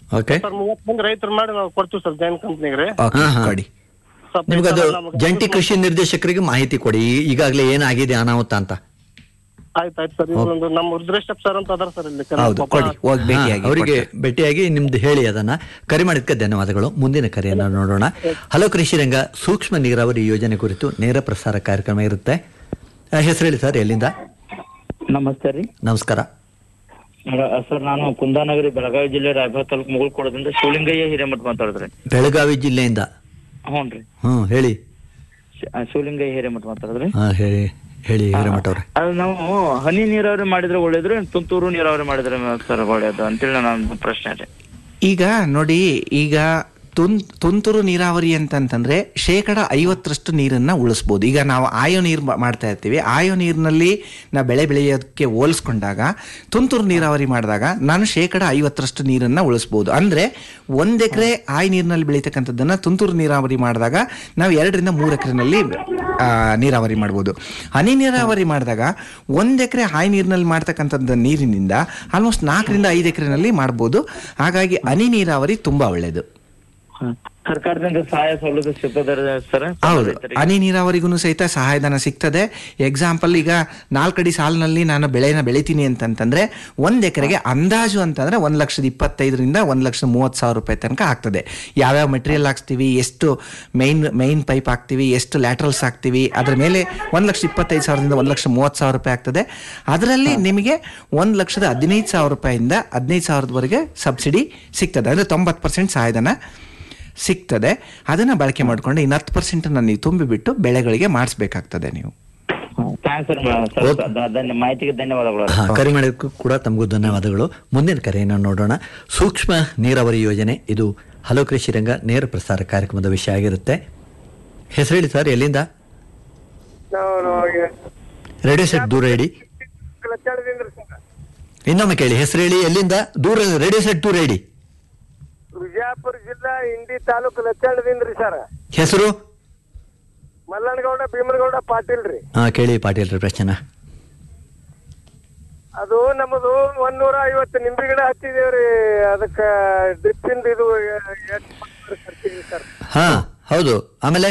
ಓಕೆ ಸರ್ ಮೂವತ್ತು ಮಂದಿ ರೈತರು ಮಾಡಿ ನಾವು ಕೊಡ್ತೀವಿ ಸರ್ ಜೈನ್ ಕಂಪ್ನಿಗೆ ರೀ ಓಕೆ ಹಾ, ಹಾ. ಕೊಡಿ ಸ್ವಲ್ಪ ನಿಮ್ಗೆ ಅದು ನಮ್ಗೆ ಜಂಟಿ ಕೃಷಿ ನಿರ್ದೇಶಕರಿಗೆ ಮಾಹಿತಿ ಕೊಡಿ ಈ- ಈಗಾಗಲೇ ಏನಾಗಿದೆ ಅನಾಹುತ ಅಂತ ಆಯ್ತು ಆಯ್ತು ಸರ್ ಇವೊಂದು ನಮ್ಮ ರುದ್ರೇಶಪ್ ಸರ್ ಅಂತ ಅದಾರ ಸರ್ ಇಲ್ಲಿ ಹೌದು ಪಾಪ ಕೊಡಿ ಹೋಗಿ ಹಾ, ಭೇಟಿಯಾಗಿ ಅವರಿಗೆ ಕೊಡ್ತಾರೆ. ಭೇಟಿಯಾಗಿ ನಿಮ್ದು ಹೇಳಿ ಅದನ್ನ ಕರೆ ಮಾಡಿದ್ಕೆ ಧನ್ಯವಾದಗಳು ಮುಂದಿನ ಕರೆಯನ್ನು ನೋಡೋಣ ಹಲೋ ಕೃಷಿರಂಗ ಸೂಕ್ಷ್ಮ ನೀರಾವರಿ ಯೋಜನೆ ಕುರಿತು ನೇರ ಪ್ರಸಾರ ಕಾರ್ಯಕ್ರಮ ಇರುತ್ತೆ ಆ, ಹೆಸರು ಹೇಳಿ ಸರ್ ಎಲ್ಲಿಂದ ನಮಸ್ತೆ ರೀ ನಮಸ್ಕಾರ ಅಹ್, ಸರ್ ನಾನು ಕುಂದಾನಗರಿ ಬೆಳಗಾವಿ ಜಿಲ್ಲೆ ರಾಯಭಾಗ ತಾಲೂಕು ಮುಗುಳ್ಕೊಡದಿಂದ ಶಿವಲಿಂಗಯ್ಯ ಹಿರೇಮಠ ಮಾತಾಡಿದ್ರಿ ಬೆಳಗಾವಿ ಜಿಲ್ಲೆಯಿಂದ ಹ್ಞೂ ರೀ ಹ್ಮ್ ಹೇಳಿ ಶಿ- ಅಹ್, ಶಿವಲಿಂಗಯ್ಯ ಹಿರೇಮಠ ಮಾತಾಡಿದ್ರಿ ಹಾ ಹೇಳಿ ಹೇಳಿ ಹಿರೇಮಠ ಅವ್ರೆ ಅದು ನಾವು ಹನಿ ನೀರಾವರಿ ಮಾಡಿದ್ರೆ ಒಳ್ಳೇದ್ರಿ ತುಂತುರು ನೀರಾವರಿ ಮಾಡಿದ್ರೆ ಸರ್ ಒಳ್ಳೇದು ಅಂತೇಳಿ ನನ್ನ ಪ್ರಶ್ನೆ ರೀ ಈಗ ನೋಡಿ ಈಗ ತುನ್ ತುಂತುರು ನೀರಾವರಿ ಅಂತಂತಂದ್ರೆ ಶೇಕಡ ಐವತ್ತರಷ್ಟು ನೀರನ್ನ ಉಳಿಸ್ಬೋದು ಈಗ ನಾವು ಆಯೋ ನೀರು ಮಾ- ಮಾಡ್ತಾ ಇರ್ತೀವಿ ಆಯೋ ನೀರಿನಲ್ಲಿ ನಾವು ಬೆಳೆ ಬೆಳೆಯೋದಕ್ಕೆ ಹೋಲಿಸ್ಕೊಂಡಾಗ ತುಂತುರು ನೀರಾವರಿ ಮಾಡಿದಾಗ ನಾನು ಶೇಕಡ ಐವತ್ತರಷ್ಟು ನೀರನ್ನ ಉಳಿಸ್ಬೋದು ಅಂದ್ರೆ ಒಂದ್ ಎಕರೆ ಆಯ್ ನೀರಿನಲ್ಲಿ ಬೆಳೀತಕ್ಕಂಥದ್ದನ್ನ ತುಂತುರು ನೀರಾವರಿ ಮಾಡಿದಾಗ ನಾವು ಎರಡರಿಂದ ಮೂರು ಎಕರೆನಲ್ಲಿ ನೀರಾವರಿ ಮಾಡ್ಬೋದು ಹನಿ ನೀರಾವರಿ ಮಾಡಿದಾಗ ಒಂದ್ ಎಕರೆ ಹಾಯಿ ನೀರಿನಲ್ಲಿ ಮಾಡ್ತಕ್ಕಂಥದ್ದು ನೀರಿನಿಂದ ಆಲ್ಮೋಸ್ಟ್ ನಾಲ್ಕರಿಂದ ಐದು ಎಕರೆನಲ್ಲಿ ಮಾಡ್ಬೋದು ಹಾಗಾಗಿ ಹನಿ ನೀರಾವರಿ ತುಂಬಾ ಒಳ್ಳೆಯದು ಸರ್ಕಾರದಿಂದ ಸಹಾಯ ಸೌಲಭ್ಯ ಸಿಗ್ತದೆ ಸರ್ ಹೌದು ಹನಿ ನೀರಾವರಿಗೂ ಸಹಿತ ಸಹಾಯಧನ ಸಿಗ್ತದೆ ಎಕ್ಸಾಂಪಲ್ ಈಗ ನಾಲ್ಕಡಿ ಸಾಲಿನಲ್ಲಿ ನಾನು ಬೆಳೆನ ಬೆಳಿತೀನಿ ಅಂತಂತಂದ್ರೆ ಒಂದ್ ಎಕರೆಗೆ ಅಂದಾಜು ಅಂತಂದ್ರೆ ಒಂದ್ ಲಕ್ಷದ ಇಪ್ಪತ್ತೈದರಿಂದ ಒಂದ್ ಲಕ್ಷದ ಮೂವತ್ತು ಸಾವಿರ ರೂಪಾಯಿ ತನಕ ಆಗ್ತದೆ ಯಾವ್ಯಾವ ಮೆಟೀರಿಯಲ್ ಹಾಕ್ಸ್ತೀವಿ ಎಷ್ಟು ಮೈನ್ ಮೈನ್ ಪೈಪ್ ಹಾಕ್ತೀವಿ ಎಷ್ಟು ಲ್ಯಾಟ್ರಲ್ಸ್ ಹಾಕ್ತೀವಿ ಅದ್ರ ಮೇಲೆ ಒಂದ್ ಲಕ್ಷ ಇಪ್ಪತ್ತೈದು ಸಾವಿರದಿಂದ ಒಂದ್ ಲಕ್ಷ ಮೂವತ್ತು ಸಾವಿರ ರೂಪಾಯಿ ಆಗ್ತದೆ ಅದರಲ್ಲಿ ನಿಮಗೆ ಒಂದ್ ಲಕ್ಷದ ಹದಿನೈದು ಸಾವಿರ ರೂಪಾಯಿಂದ ಹದಿನೈದು ಸಾವಿರದವರೆಗೆ ಸಬ್ಸಿಡಿ ಸಿಗ್ತದೆ ಅಂದ್ರೆ ತೊಂಬತ್ತು ಪರ್ಸೆಂಟ್ ಸಹಾಯಧನ ಸಿಗ್ತದೆ ಅದನ್ನ ಬಳಕೆ ಮಾಡ್ಕೊಂಡು ಇನ್ನು ಹತ್ತು ಪರ್ಸೆಂಟ್ ನೀವು ತುಂಬಿಬಿಟ್ಟು ಬೆಳೆಗಳಿಗೆ ಮಾಡಿಸ್ಬೇಕಾಗ್ತದೆ ನೀವು ಥ್ಯಾಂಕ್ಸ್ ಸರ್ ಸರ್ ಧ- ಧನ್ಯ ಮಾಹಿತಿಗೆ ಧನ್ಯವಾದಗಳು ಹಾ ಕರೆ ಮಾಡಿದ್ದಕ್ಕೂ ಕೂಡ ತಮಗೂ ಧನ್ಯವಾದಗಳು ಮುಂದಿನ ಕರೆಯನ್ನು ನೋಡೋಣ ಸೂಕ್ಷ್ಮ ನೀರಾವರಿ ಯೋಜನೆ ಇದು ಹಲೋ ಕೃಷಿ ರಂಗ ನೇರ ಪ್ರಸಾರ ಕಾರ್ಯಕ್ರಮದ ವಿಷಯ ಆಗಿರುತ್ತೆ ಹೆಸರು ಹೇಳಿ ಸರ್ ಎಲ್ಲಿಂದ ರೇಡಿಯೋ ಸೆಟ್ ದೂರ ಇಡಿ ಇನ್ನೊಮ್ಮೆ ಕೇಳಿ ಹೆಸರು ಹೇಳಿ ಎಲ್ಲಿಂದ ದೂರ ರೇಡಿಯೋ ಸೆಟ್ ದೂರ ಇಡಿ ವಿಜಯಪುರ ಜಿಲ್ಲಾ ಇಂಡಿ ತಾಲೂಕು ಲಚ್ಚಾಳದಿಂದ್ರಿ ಸರ್ ಹೆಸರು ಮಲ್ಲನಗೌಡ ಭೀಮನಗೌಡ ಪಾಟೀಲ್ ರೀ ಹಾ ಕೇಳಿ ಪಾಟೀಲ್ ರೀ ಪ್ರಶ್ನೆ ಅದು ನಮ್ಮದು ಒಂದೂರ ಐವತ್ತು ನಿಂಬೆ ಗಿಡ ಹಚ್ಚಿದೇವ್ರಿ ಅದಕ್ಕ ಡ್ರಿಪ್ಪಿಂದ ಇದು ಖರ್ಚಿಗೆ ಸರ್ ಹಾ ಹೌದು ಆಮೇಲೆ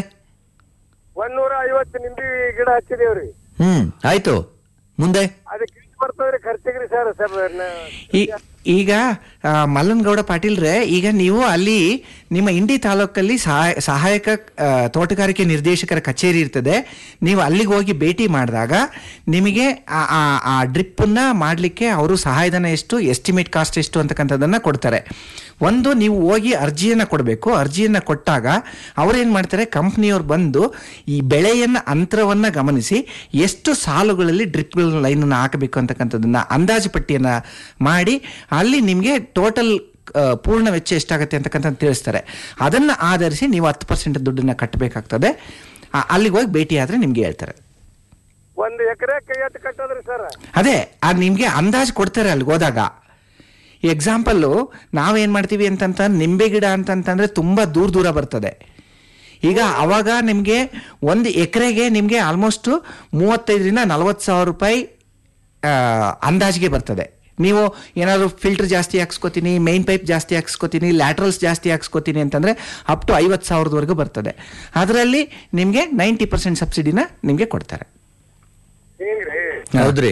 ಒಂದೂರ ಐವತ್ತು ನಿಂಬೆ ಗಿಡ ಹಚ್ಚಿದೇವ್ರಿ ಹ್ಮ್ ಆಯ್ತು ಮುಂದೆ ಅದಕ್ಕೆ ಎಷ್ಟು ಬರ್ತದ್ರಿ ಖರ್ಚಿಗ್ರಿ ಸರ್ ಸರ್ ಈ- ಈಗ ಆ, ಮಲ್ಲನಗೌಡ ಪಾಟೀಲ್ರೆ ಈಗ ನೀವು ಅಲ್ಲಿ ನಿಮ್ಮ ಇಂಡಿ ತಾಲೂಕಲ್ಲಿ ಸಹಾಯ ಸಹಾಯಕ ಆ, ತೋಟಗಾರಿಕೆ ನಿರ್ದೇಶಕರ ಕಚೇರಿ ಇರ್ತದೆ ನೀವು ಅಲ್ಲಿಗೆ ಹೋಗಿ ಭೇಟಿ ಮಾಡಿದಾಗ ನಿಮಗೆ ಆ- ಆ- ಆ ಡ್ರಿಪ್ಪನ್ನ ಮಾಡಲಿಕ್ಕೆ ಅವರು ಸಹಾಯಧನ ಎಷ್ಟು ಎಸ್ಟಿಮೇಟ್ ಕಾಸ್ಟ್ ಎಷ್ಟು ಅಂತಕ್ಕಂಥದ್ದನ್ನ ಕೊಡ್ತಾರೆ ಒಂದು ನೀವು ಹೋಗಿ ಅರ್ಜಿಯನ್ನು ಕೊಡಬೇಕು ಅರ್ಜಿಯನ್ನು ಕೊಟ್ಟಾಗ ಅವ್ರೇನು ಮಾಡ್ತಾರೆ ಕಂಪ್ನಿಯವ್ರು ಬಂದು ಈ ಬೆಳೆಯನ್ನ ಅಂತರವನ್ನ ಗಮನಿಸಿ ಎಷ್ಟು ಸಾಲುಗಳಲ್ಲಿ ಡ್ರಿಪ್ ಲೈನನ್ನು ಹಾಕಬೇಕು ಅಂತಕ್ಕಂಥದ್ದನ್ನ ಅಂದಾಜು ಪಟ್ಟಿಯನ್ನ ಮಾಡಿ ಅಲ್ಲಿ ನಿಮಗೆ ಟೋಟಲ್ ಪೂರ್ಣ ವೆಚ್ಚ ಎಷ್ಟಾಗುತ್ತೆ ಅಂತಕ್ಕಂಥ ತಿಳಿಸ್ತಾರೆ ಅದನ್ನ ಆಧರಿಸಿ ನೀವು ಹತ್ತು ಪರ್ಸೆಂಟ್ ದುಡ್ಡನ್ನ ಕಟ್ಟಬೇಕಾಗ್ತದೆ ಆ- ಅಲ್ಲಿಗೆ ಹೋಗಿ ಭೇಟಿ ಆದ್ರೆ ನಿಮ್ಗೆ ಹೇಳ್ತಾರೆ ಒಂದ್ ಎಕರೆ ಎಷ್ಟು ಕಟ್ಟದ್ರಿ ಸರ್ ಅದೇ ಅದು ನಿಮಗೆ ಅಂದಾಜು ಕೊಡ್ತಾರೆ ಅಲ್ಲಿಗೆ ಹೋದಾಗ ಎಕ್ಸಾಂಪಲ್ಲು ನಾವೇನು ಮಾಡ್ತೀವಿ ಅಂತಂತ ನಿಂಬೆ ಗಿಡ ಅಂತಂತಂದ್ರೆ ತುಂಬ ದೂರ ದೂರ ಬರ್ತದೆ ಈಗ ಅವಾಗ ನಿಮಗೆ ಒಂದು ಎಕರೆಗೆ ನಿಮಗೆ ಆಲ್ಮೋಸ್ಟ್ ಮೂವತ್ತೈದರಿಂದ ನಲವತ್ತು ಸಾವಿರ ರೂಪಾಯಿ ಆ, ಅಂದಾಜಿಗೆ ಬರ್ತದೆ ನೀವು ಏನಾದ್ರು ಫಿಲ್ಟರ್ ಜಾಸ್ತಿ ಹಾಕ್ಸ್ಕೊತೀನಿ ಮೈನ್ ಪೈಪ್ ಜಾಸ್ತಿ ಹಾಕ್ಸ್ಕೊತೀನಿ ಲ್ಯಾಟ್ರಲ್ಸ್ ಜಾಸ್ತಿ ಹಾಕ್ಸ್ಕೊತೀನಿ ಅಂತಂದ್ರೆ ಅಪ್ ಟು ಐವತ್ತು ಸಾವಿರದವರೆಗೂ ಬರ್ತದೆ ಅದರಲ್ಲಿ ನಿಮಗೆ ನೈಂಟಿ ಪರ್ಸೆಂಟ್ ಸಬ್ಸಿಡಿನ ನಿಮಗೆ ಕೊಡ್ತಾರೆ ಹಿಂಗ್ರಿ ಹೌದ್ರಿ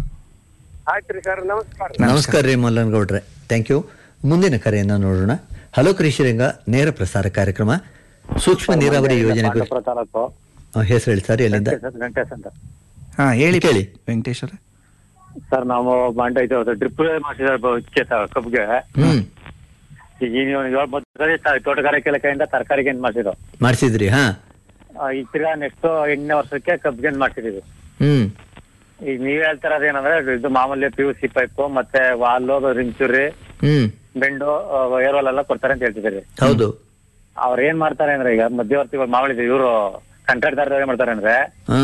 ಆಯ್ತ್ರಿ ಸರ್ ನಮಸ್ಕಾರ ನಮಸ್ಕಾರ ರೀ ಮಲ್ಲನಗೌಡ್ರೆ ಥ್ಯಾಂಕ್ ಯು ಮುಂದಿನ ಕರೆಯನ್ನು ನೋಡೋಣ ಹಲೋ ಕೃಷಿ ರಂಗ ನೇರ ಪ್ರಸಾರ ಕಾರ್ಯಕ್ರಮ ಸೂಕ್ಷ್ಮ ನೀರಾವರಿ ಯೋಜನೆ ಕುರಿತು ತಾಲೂಕು ಆ, ಹೆಸರು ಹೇಳಿ ಸರ್ ಎಲ್ಲಿಂದ ವೆಂಕಟೇಶ್ ಅಂತ ಹಾ ಹೇಳಿ ಕೇಳಿ ವೆಂಕಟೇಶ್ವರ ಸರ್ ನಾವು ಮಂಡ ಇದು ಡ್ರಿಪ್ ಮಾಡಿಸಿದ ಕಬ್ಬಿಗೆ ಹ್ಮ್ ಈಗ ನೀವು ಏಳು ಮೊದಲು ಸರಿ ತ- ತೋಟಗಾರಿಕೆ ಇಲಾಖೆಯಿಂದ ತರಕಾರಿಗೆ ಏನ್ ಮಾಡಿಸಿದ್ರು ಮಾಡಿಸಿದ್ರಿ ಹಾ ಈಗ ತಿರ್ಗಾ ನೆಕ್ಸ್ಟ್ ಎಂಟನೇ ವರ್ಷಕ್ಕೆ ಕಬ್ಬಿಗೆ ಮಾಡ್ಸಿದೀವಿ ಹ್ಮ್ ಈಗ ನೀವ್ ಹೇಳ್ತಾರದ್ ಏನಂದ್ರೆ ಇದು ಮಾಮೂಲಿ ಪಿ ಯು ಸಿ ಪೈಪ್ ಮತ್ತೆ ವಾಲು ರಿಂಚುರಿ ಹ್ಮ್ ಬೆಂಡು ಏರ್ ವಾಲ್ ಎಲ್ಲ ಕೊಡ್ತಾರೆ ಅಂತ ಹೇಳ್ತಿದ್ದೀರಿ ಹೌದು ಅವ್ರ ಏನ್ ಮಾಡ್ತಾರೆ ಅಂದ್ರೆ ಈಗ ಮಧ್ಯವರ್ತಿಗಳು ಮಾಮೂಲಿ ಇವರು ಕಾಂಟ್ರಾಕ್ಟರ್ ಏನ್ ಮಾಡ್ತಾರೆ ಅಂದ್ರೆ ಹಾ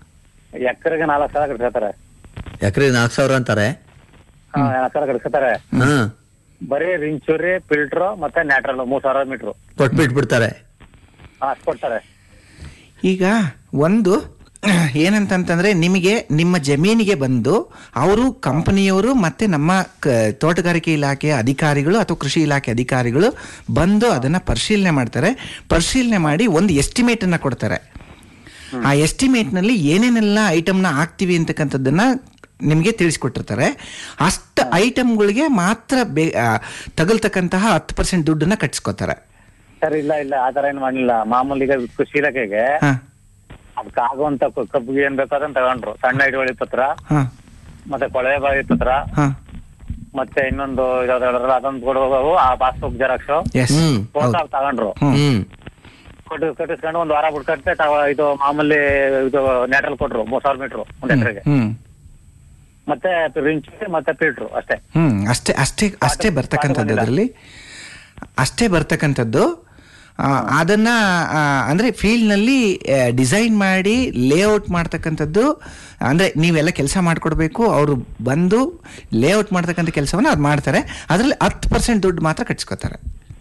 ಎಕರೆಗೆ ನಾಲ್ಕು ಸಾವಿರ ಕಟ್ಸ್ಕೊತಾರೆ ಎಕರೆ ನಾಲ್ಕು ಸಾವಿರ ಅಂತಾರೆ ನಾಲ್ಕು ಸಾವಿರ ಕಟ್ಸ್ಕೊತಾರೆ ಹಾ ಬರೀ ರಿಂಚುರಿ ಫಿಲ್ಟರ್ ಮತ್ತೆ ನ್ಯಾಟ್ರಲ್ ಮೂರ್ ಸಾವಿರ ಮೀಟರ್ ಕೊಟ್ಬಿಟ್ಬಿಡ್ತಾರೆ ಅಷ್ಟು ಕೊಡ್ತಾರೆ ಈಗ ಒಂದು ಏನಂತಂತಂದ್ರೆ ನಿಮಗೆ ನಿಮ್ಮ ಜಮೀನಿಗೆ ಬಂದು ಅವರು ಕಂಪನಿಯವರು ಮತ್ತೆ ನಮ್ಮ ಕ- ತೋಟಗಾರಿಕೆ ಇಲಾಖೆಯ ಅಧಿಕಾರಿಗಳು ಅಥವಾ ಕೃಷಿ ಇಲಾಖೆ ಅಧಿಕಾರಿಗಳು ಬಂದು ಅದನ್ನ ಪರಿಶೀಲನೆ ಮಾಡ್ತಾರೆ ಪರಿಶೀಲನೆ ಮಾಡಿ ಒಂದು ಎಸ್ಟಿಮೇಟ್ ಅನ್ನ ಕೊಡ್ತಾರೆ ಆ ಎಸ್ಟಿಮೇಟ್ ನಲ್ಲಿ ಏನೇನೆಲ್ಲ ಐಟಮ್ನ ಹಾಕ್ತಿವಿ ಅಂತಕ್ಕಂಥದ್ದನ್ನ ನಿಮಗೆ ತಿಳಿಸ್ಕೊಟ್ಟಿರ್ತಾರೆ ಅಷ್ಟು ಐಟಮ್ಗಳಿಗೆ ಮಾತ್ರ ಬೇ ಆ, ತಗಲ್ತಕ್ಕಂತಹ ಹತ್ತು ಪರ್ಸೆಂಟ್ ದುಡ್ಡನ್ನ ಕಟ್ಸ್ಕೊತಾರೆ ಸರ್ ಇಲ್ಲ ಇಲ್ಲ ಆ ತರ ಏನ್ ಮಾಡ್ಲಿಲ್ಲ ಮಾಮೂಲಿ ಈಗ ಕೃಷಿ ಇಲಾಖೆಗೆ ಹಾ. ಅದಕ್ಕೆ ಆಗುವಂತ ಕ- ಕಬ್ಬಿಗೆ ಏನ್ ಬೇಕಾದಂತ ತಗೊಂಡ್ರು ಸಣ್ಣ ಹಿಡುವಳಿ ಪತ್ರ ಹಾ ಮತ್ತೆ ಕೊಳವೆ ಬಾವಿ ಪತ್ರ ಹಾ ಮತ್ತೆ ಇನ್ನೊಂದು ಯಾವ್ದು ಹೇಳಿದ್ರಲ್ಲ ಅದೊಂದು ಕೊಡುವಾಗ ಆ ಪಾಸ್ಬುಕ್ ಜೆರಾಕ್ಸ್ ಎಸ್ ಫೋಟೋ ತಗೊಂಡ್ರು ಹ್ಮ್ ಕೊಟ್ಟು ಕಟ್ಟಿಸ್ಕೊಂಡು ಒಂದ್ ವಾರ ಬಿಟ್ಕಟ್ಟೆ ತಾವ ಇದು ಮಾಮೂಲಿ ಇದು ನ್ಯಾಟ್ರಲ್ ಕೊಟ್ರು ಮೂರ್ ಸಾವಿರ ಮೀಟ್ರು ಒಂದ್ ಎಕರೆಗೆ ಹ್ಮ್ ಮತ್ತೆ ರಿಂಚ್ ಮತ್ತೆ ಫಿಲ್ಟ್ರು ಅಷ್ಟೇ ಹ್ಮ್ ಅಷ್ಟೇ ಅಷ್ಟೇ ಅಷ್ಟೇ ಬರ್ತಕ್ಕಂಥದ್ದು ಅದರಲ್ಲಿ ಅಷ್ಟೇ ಬರ್ತಕ್ಕಂಥದ್ದು ಆ, ಅದನ್ನ ಆ, ಅಂದ್ರೆ ಫೀಲ್ಡ್ ನಲ್ಲಿ ಡಿಸೈನ್ ಮಾಡಿ ಲೇಔಟ್ ಮಾಡ್ತಕ್ಕಂಥದ್ದು ಅಂದ್ರೆ ನೀವೆಲ್ಲ ಕೆಲಸ ಮಾಡ್ಕೊಡ್ಬೇಕು ಅವರು ಬಂದು ಲೇಔಟ್ ಮಾಡ್ತಕ್ಕಂಥ ಕೆಲಸವನ್ನ ಅದು ಮಾಡ್ತಾರೆ ಅದರಲ್ಲಿ ಹತ್ತು ಪರ್ಸೆಂಟ್ ದುಡ್ಡು ಮಾತ್ರ ಕಟ್ಸ್ಕೊತಾರೆ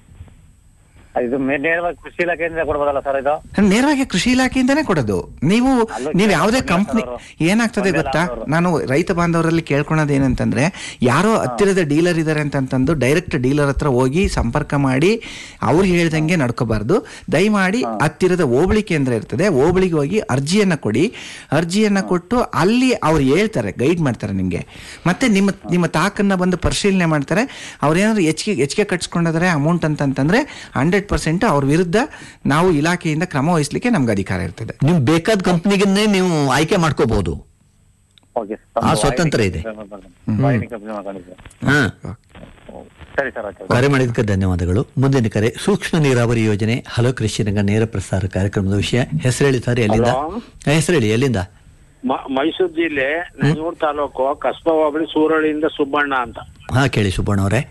ಇದು ಮೇ- ನೇರವಾಗಿ ಕೃಷಿ ಇಲಾಖೆಯಿಂದ ಕೊಡ್ಬೋದಲ್ಲ ಸರ್ ಇದು ನೇರವಾಗಿ ಕೃಷಿ ಇಲಾಖೆಯಿಂದನೇ ಕೊಡೋದು ನೀವು ನೀವು ಯಾವುದೇ ಕಂಪ್ನಿ ಏನಾಗ್ತದೆ ಗೊತ್ತಾ ನಾನು ರೈತ ಬಾಂಧವರಲ್ಲಿ ಕೇಳ್ಕೊಳೋದು ಏನಂತಂದ್ರೆ ಯಾರೋ ಹತ್ತಿರದ ಡೀಲರ್ ಇದ್ದಾರೆ ಅಂತಂತಂದು ಡೈರೆಕ್ಟ್ ಡೀಲರ್ ಹತ್ರ ಹೋಗಿ ಸಂಪರ್ಕ ಮಾಡಿ ಅವ್ರು ಹೇಳ್ದಂಗೆ ನಡ್ಕೋಬಾರ್ದು ದಯಮಾಡಿ ಹತ್ತಿರದ ಹೋಬಳಿ ಕೇಂದ್ರ ಇರ್ತದೆ ಹೋಬಳಿಗೆ ಹೋಗಿ ಅರ್ಜಿಯನ್ನ ಕೊಡಿ ಅರ್ಜಿಯನ್ನ ಕೊಟ್ಟು ಅಲ್ಲಿ ಅವ್ರು ಹೇಳ್ತಾರೆ ಗೈಡ್ ಮಾಡ್ತಾರೆ ನಿಮ್ಗೆ ಮತ್ತೆ ನಿಮ್ಮ ನಿಮ್ಮ ತಾಕನ್ನ ಬಂದು ಪರಿಶೀಲನೆ ಮಾಡ್ತಾರೆ ಅವ್ರೇನಾದ್ರು ಹೆಚ್ಚಿಗೆ ಹೆಚ್ಚಿಗೆ ಕಟ್ಸ್ಕೊಂಡಿದ್ರೆ ಅಮೌಂಟ್ ಅಂತಂತಂದ್ರೆ ಹಂಡ್ರೆಡ್ ಪರ್ಸೆಂಟ್ ಅವ್ರ ವಿರುದ್ಧ ನಾವು ಇಲಾಖೆಯಿಂದ ಕ್ರಮ ವಹಿಸ್ಲಿಕ್ಕೆ ನಮ್ಗೆ ಅಧಿಕಾರ ಇರ್ತದೆ ನಿಮ್ ಬೇಕಾದ ಕಂಪ್ನಿಗನ್ನೇ ನೀವು ಆಯ್ಕೆ ಮಾಡ್ಕೋಬಹುದು ಓಕೆ ಆ ಸ್ವತಂತ್ರ ಇದೆ ಕಂಪ್ನಿ ಮಾಡ್ಕೊಂಡಿದ್ದೆ ಹಾ ಸರಿ ಸರ್ ಆಯ್ತು ಕರೆ ಮಾಡಿದ್ದಕ್ಕೆ ಧನ್ಯವಾದಗಳು ಮುಂದಿನ ಕರೆ ಸೂಕ್ಷ್ಮ ನೀರಾವರಿ ಯೋಜನೆ ಹಲೋ ಕೃಷಿ ರಂಗ ನೇರ ಪ್ರಸಾರ ಕಾರ್ಯಕ್ರಮದ ವಿಷಯ ಹೆಸರು ಹೇಳಿ ಸರ್ ಎಲ್ಲಿಂದ ಹೆಸರು ಹೇಳಿ ಎಲ್ಲಿಂದ ಮ- ಮೈಸೂರು ಜಿಲ್ಲೆ ನಂಜೂರು ತಾಲೂಕು ಕಸ್ಬಾ ಹೋಬಳಿ ಸೂರಳಿಯಿಂದ ಸುಬ್ಬಣ್ಣ ಅಂತ ಹಾ ಕೇಳಿ ಸುಬ್ಬಣ್ಣ ಅವರೇ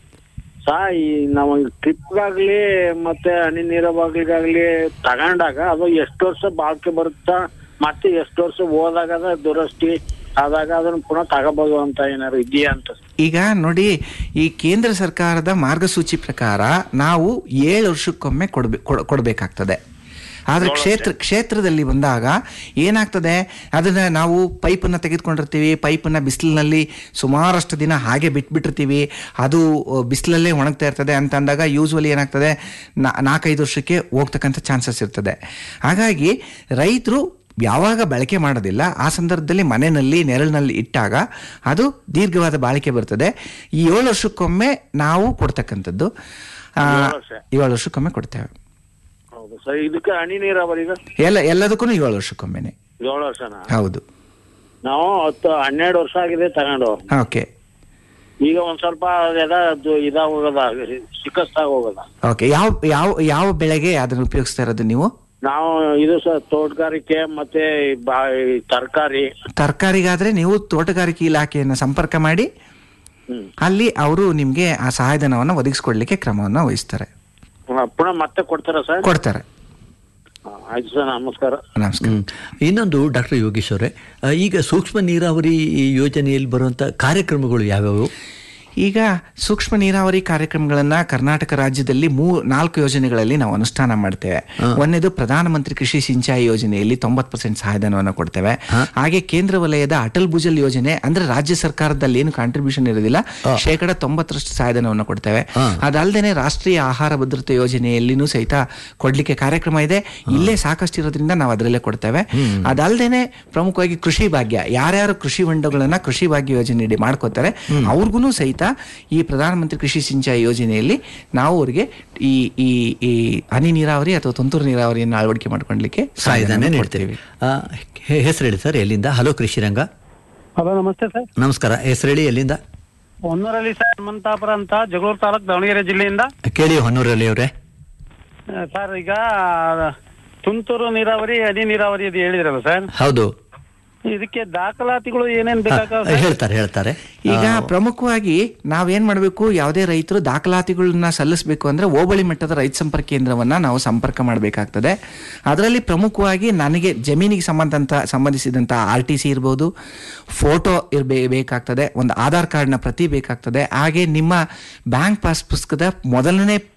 ಸಾ ಈ ನಾವು ಟ್ರಿಪ್ಗಾಗ್ಲಿ ಮತ್ತೆ ಹನಿ ನೀರಾವರಿಗಾಗ್ಲಿ ತಗೊಂಡಾಗ ಅದು ಎಷ್ಟು ವರ್ಷ ಬಾಳ್ಕೆ ಬರುತ್ತಾ ಮತ್ತೆ ಎಷ್ಟು ವರ್ಷ ಹೋದಾಗ ಅದ ದುರಸ್ತಿ ಆದಾಗ ಅದನ್ನ ಪುನಃ ತಗೋಬಹುದು ಅಂತ ಏನಾದ್ರು ಇದೆಯಾ ಅಂತ ಈಗ ನೋಡಿ ಈ ಕೇಂದ್ರ ಸರ್ಕಾರದ ಮಾರ್ಗಸೂಚಿ ಪ್ರಕಾರ ನಾವು ಏಳು ವರ್ಷಕ್ಕೊಮ್ಮೆ ಕೊಡ್ಬೇ ಕೊಡ್- ಕೊಡ್ಬೇಕಾಗ್ತದೆ ಆದ್ರೆ ಕ್ಷೇತ್ರ ಕ್ಷೇತ್ರದಲ್ಲಿ ಬಂದಾಗ ಏನಾಗ್ತದೆ ಅದನ್ನ ನಾವು ಪೈಪನ್ನ ತೆಗೆದುಕೊಂಡಿರ್ತೀವಿ ಪೈಪನ್ನ ಬಿಸಿಲಿನಲ್ಲಿ ಸುಮಾರಷ್ಟು ದಿನ ಹಾಗೆ ಬಿಟ್ಬಿಟ್ಟಿರ್ತೀವಿ ಅದು ಬಿಸಿಲಲ್ಲೇ ಒಣಗ್ತಾ ಇರ್ತದೆ ಅಂತ ಅಂದಾಗ ಯೂಸ್ವಲಿ ಏನಾಗ್ತದೆ ನಾ- ನಾಲ್ಕೈದು ವರ್ಷಕ್ಕೆ ಹೋಗ್ತಕ್ಕಂಥ ಚಾನ್ಸಸ್ ಇರ್ತದೆ ಹಾಗಾಗಿ ರೈತರು ಯಾವಾಗ ಬಳಕೆ ಮಾಡೋದಿಲ್ಲ ಆ ಸಂದರ್ಭದಲ್ಲಿ ಮನೆಯಲ್ಲಿ ನೆರಳಿನಲ್ಲಿ ಇಟ್ಟಾಗ ಅದು ದೀರ್ಘವಾದ ಬಾಳಿಕೆ ಬರ್ತದೆ ಈ ಏಳು ವರ್ಷಕ್ಕೊಮ್ಮೆ ನಾವು ಕೊಡ್ತಕ್ಕಂಥದ್ದು ಆ, ಏಳು ವರ್ಷ. ಏಳು ವರ್ಷಕ್ಕೊಮ್ಮೆ ಕೊಡ್ತೇವೆ ಹೌದು ಸರ್ ಇದಕ್ಕೆ ಹನಿ ನೀರಾವರಿಗ ಎಲ್ಲ ಎಲ್ಲದಕ್ಕೂ ಏಳು ವರ್ಷಕ್ಕೊಮ್ಮೆನೆ ಏಳು ವರ್ಷನ ಹೌದು ನಾವು ಹತ್ತು ಹನ್ನೆರಡು ವರ್ಷ ಆಗಿದೆ ತಗೊಂಡು ಓಕೆ ಈಗ ಒಂದ್ ಸ್ವಲ್ಪ ಅದ ಇದಾಗ ಹೋಗದ ಸಿಕ್ಕಸ್ತಾಗ ಹೋಗದ ಓಕೆ ಯಾವ ಯಾವ ಯಾವ ಬೆಳೆಗೆ ಅದನ್ನು ಉಪಯೋಗಿಸ್ತಾ ಇರೋದು ನೀವು ನಾವು ಇದು ಸರ್ ತೋಟಗಾರಿಕೆ ಮತ್ತೆ ತರಕಾರಿ ತರಕಾರಿಗಾದ್ರೆ ನೀವು ತೋಟಗಾರಿಕೆ ಇಲಾಖೆಯನ್ನು ಸಂಪರ್ಕ ಮಾಡಿ ಅಲ್ಲಿ ಅವರು ನಿಮ್ಗೆ ಆ ಸಹಾಯಧನವನ್ನು ಒದಗಿಸ್ಕೊಡ್ಲಿಕ್ಕೆ ಕ್ರಮವನ್ನು ವಹಿಸ್ತಾರೆ ಪುನಃ ಮತ್ತೆ ಕೊಡ್ತಾರ ಸರ್ ಕೊಡ್ತಾರೆ ಹಾ, ಆಯ್ತು ಸರ್ ನಮಸ್ಕಾರ ನಮಸ್ಕಾರ ಹ್ಮ್. ಇನ್ನೊಂದು ಡಾಕ್ಟರ್ ಯೋಗೀಶ್ ಅವರೇ ಆ, ಈಗ ಸೂಕ್ಷ್ಮ ನೀರಾವರಿ ಯೋಜನೆಯಲ್ಲಿ ಬರುವಂತ ಕಾರ್ಯಕ್ರಮಗಳು ಯಾವ್ಯಾವು ಈಗ ಸೂಕ್ಷ್ಮ ನೀರಾವರಿ ಕಾರ್ಯಕ್ರಮಗಳನ್ನ ಕರ್ನಾಟಕ ರಾಜ್ಯದಲ್ಲಿ ಮೂ ನಾಲ್ಕು ಯೋಜನೆಗಳಲ್ಲಿ ನಾವು ಅನುಷ್ಠಾನ ಮಾಡ್ತೇವೆ ಒಂದೇದು ಪ್ರಧಾನಮಂತ್ರಿ ಕೃಷಿ ಸಿಂಚಾಯಿ ಯೋಜನೆಯಲ್ಲಿ ತೊಂಬತ್ ಪರ್ಸೆಂಟ್ ಸಹಾಯಧನವನ್ನು ಕೊಡ್ತೇವೆ ಹಾಗೆ ಕೇಂದ್ರ ವಲಯದ ಅಟಲ್ ಭುಜಲ್ ಯೋಜನೆ ಅಂದ್ರೆ ರಾಜ್ಯ ಸರ್ಕಾರದಲ್ಲಿ ಏನು ಕಾಂಟ್ರಿಬ್ಯೂಷನ್ ಇರೋದಿಲ್ಲ ಶೇಕಡ ತೊಂಬತ್ತರಷ್ಟು ಸಹಾಯಧನವನ್ನು ಕೊಡ್ತೇವೆ ಅದಲ್ಲದೆ ರಾಷ್ಟ್ರೀಯ ಆಹಾರ ಭದ್ರತೆ ಯೋಜನೆಯಲ್ಲಿನೂ ಸಹಿತ ಕೊಡ್ಲಿಕ್ಕೆ ಕಾರ್ಯಕ್ರಮ ಇದೆ ಇಲ್ಲೇ ಸಾಕಷ್ಟು ಇರೋದ್ರಿಂದ ನಾವು ಅದರಲ್ಲೇ ಕೊಡ್ತೇವೆ ಅದಲ್ಲದೆ ಪ್ರಮುಖವಾಗಿ ಕೃಷಿ ಭಾಗ್ಯ ಯಾರ್ಯಾರು ಕೃಷಿ ಹೊಂಡಗಳನ್ನ ಕೃಷಿ ಭಾಗ್ಯ ಯೋಜನೆಯಡಿ ಮಾಡ್ಕೋತಾರೆ ಅವ್ರಿಗೂ ಸಹಿತ ಈ ಪ್ರಧಾನಮಂತ್ರಿ ಕೃಷಿ ಸಿಂಚಾಯಿ ಯೋಜನೆಯಲ್ಲಿ ನಾವು ಅವ್ರಿಗೆ ಈ ಈ ಈ ಹನಿ ನೀರಾವರಿ ಅಥವಾ ತುಂತುರು ನೀರಾವರಿಯನ್ನು ಅಳವಡಿಕೆ ಮಾಡ್ಕೊಳ್ಲಿಕ್ಕೆ ಸಹಾಯಧನ ನೀಡ್ತೇವೆ ಹೆಸರು ಹೇಳಿ ಸರ್ ಎಲ್ಲಿಂದ ಹಲೋ ಕೃಷಿ ರಂಗ ಹಲೋ ನಮಸ್ತೆ ಸರ್ ನಮಸ್ಕಾರ ಹೆಸರು ಹೇಳಿ ಎಲ್ಲಿಂದ ಹೊನ್ನೂರಲ್ಲಿ ಸರ್ ಹನುಮಂತಾಪುರ ಅಂತ ಜಗಳೂರು ತಾಲೂಕು ದಾವಣಗೆರೆ ಜಿಲ್ಲೆಯಿಂದ ಕೇಳಿ ಹೊನ್ನೂರಲ್ಲಿ ಅವರೇ ಆ, ಸರ್ ಈಗ ತುಂತುರು ನೀರಾವರಿ ಹನಿ ನೀರಾವರಿ ಇದು ಹೇಳಿದ್ರಲ್ಲ ಸರ್ ಹೌದು ಇದಕ್ಕೆ ದಾಖಲಾತಿಗಳು ಏನೇನ್ ಬೇಕಾಗ ಹೇಳ್ತಾರೆ ಹೇಳ್ತಾರೆ ಈಗ ಪ್ರಮುಖವಾಗಿ ನಾವೇನ್ ಮಾಡಬೇಕು ಯಾವುದೇ ರೈತರು ದಾಖಲಾತಿಗಳನ್ನ ಸಲ್ಲಿಸಬೇಕು ಅಂದ್ರೆ ಹೋಬಳಿ ಮಟ್ಟದ ರೈತ ಸಂಪರ್ಕ ಕೇಂದ್ರವನ್ನ ನಾವು ಸಂಪರ್ಕ ಮಾಡಬೇಕಾಗ್ತದೆ ಅದರಲ್ಲಿ ಪ್ರಮುಖವಾಗಿ ನನಗೆ ಜಮೀನಿಗೆ ಸಂಬಂಧಂತ ಸಂಬಂಧಿಸಿದಂತ ಆರ್ ಟಿ ಸಿ ಇರ್ಬೋದು ಫೋಟೋ ಇರ್ಬೇ ಬೇಕಾಗ್ತದೆ ಒಂದು ಆಧಾರ್ ಕಾರ್ಡ್ನ ಪ್ರತಿ ಬೇಕಾಗ್ತದೆ ಹಾಗೆ ನಿಮ್ಮ ಬ್ಯಾಂಕ್ ಪಾಸ್ ಪುಸ್ತಕದ ಮೊದಲನೇ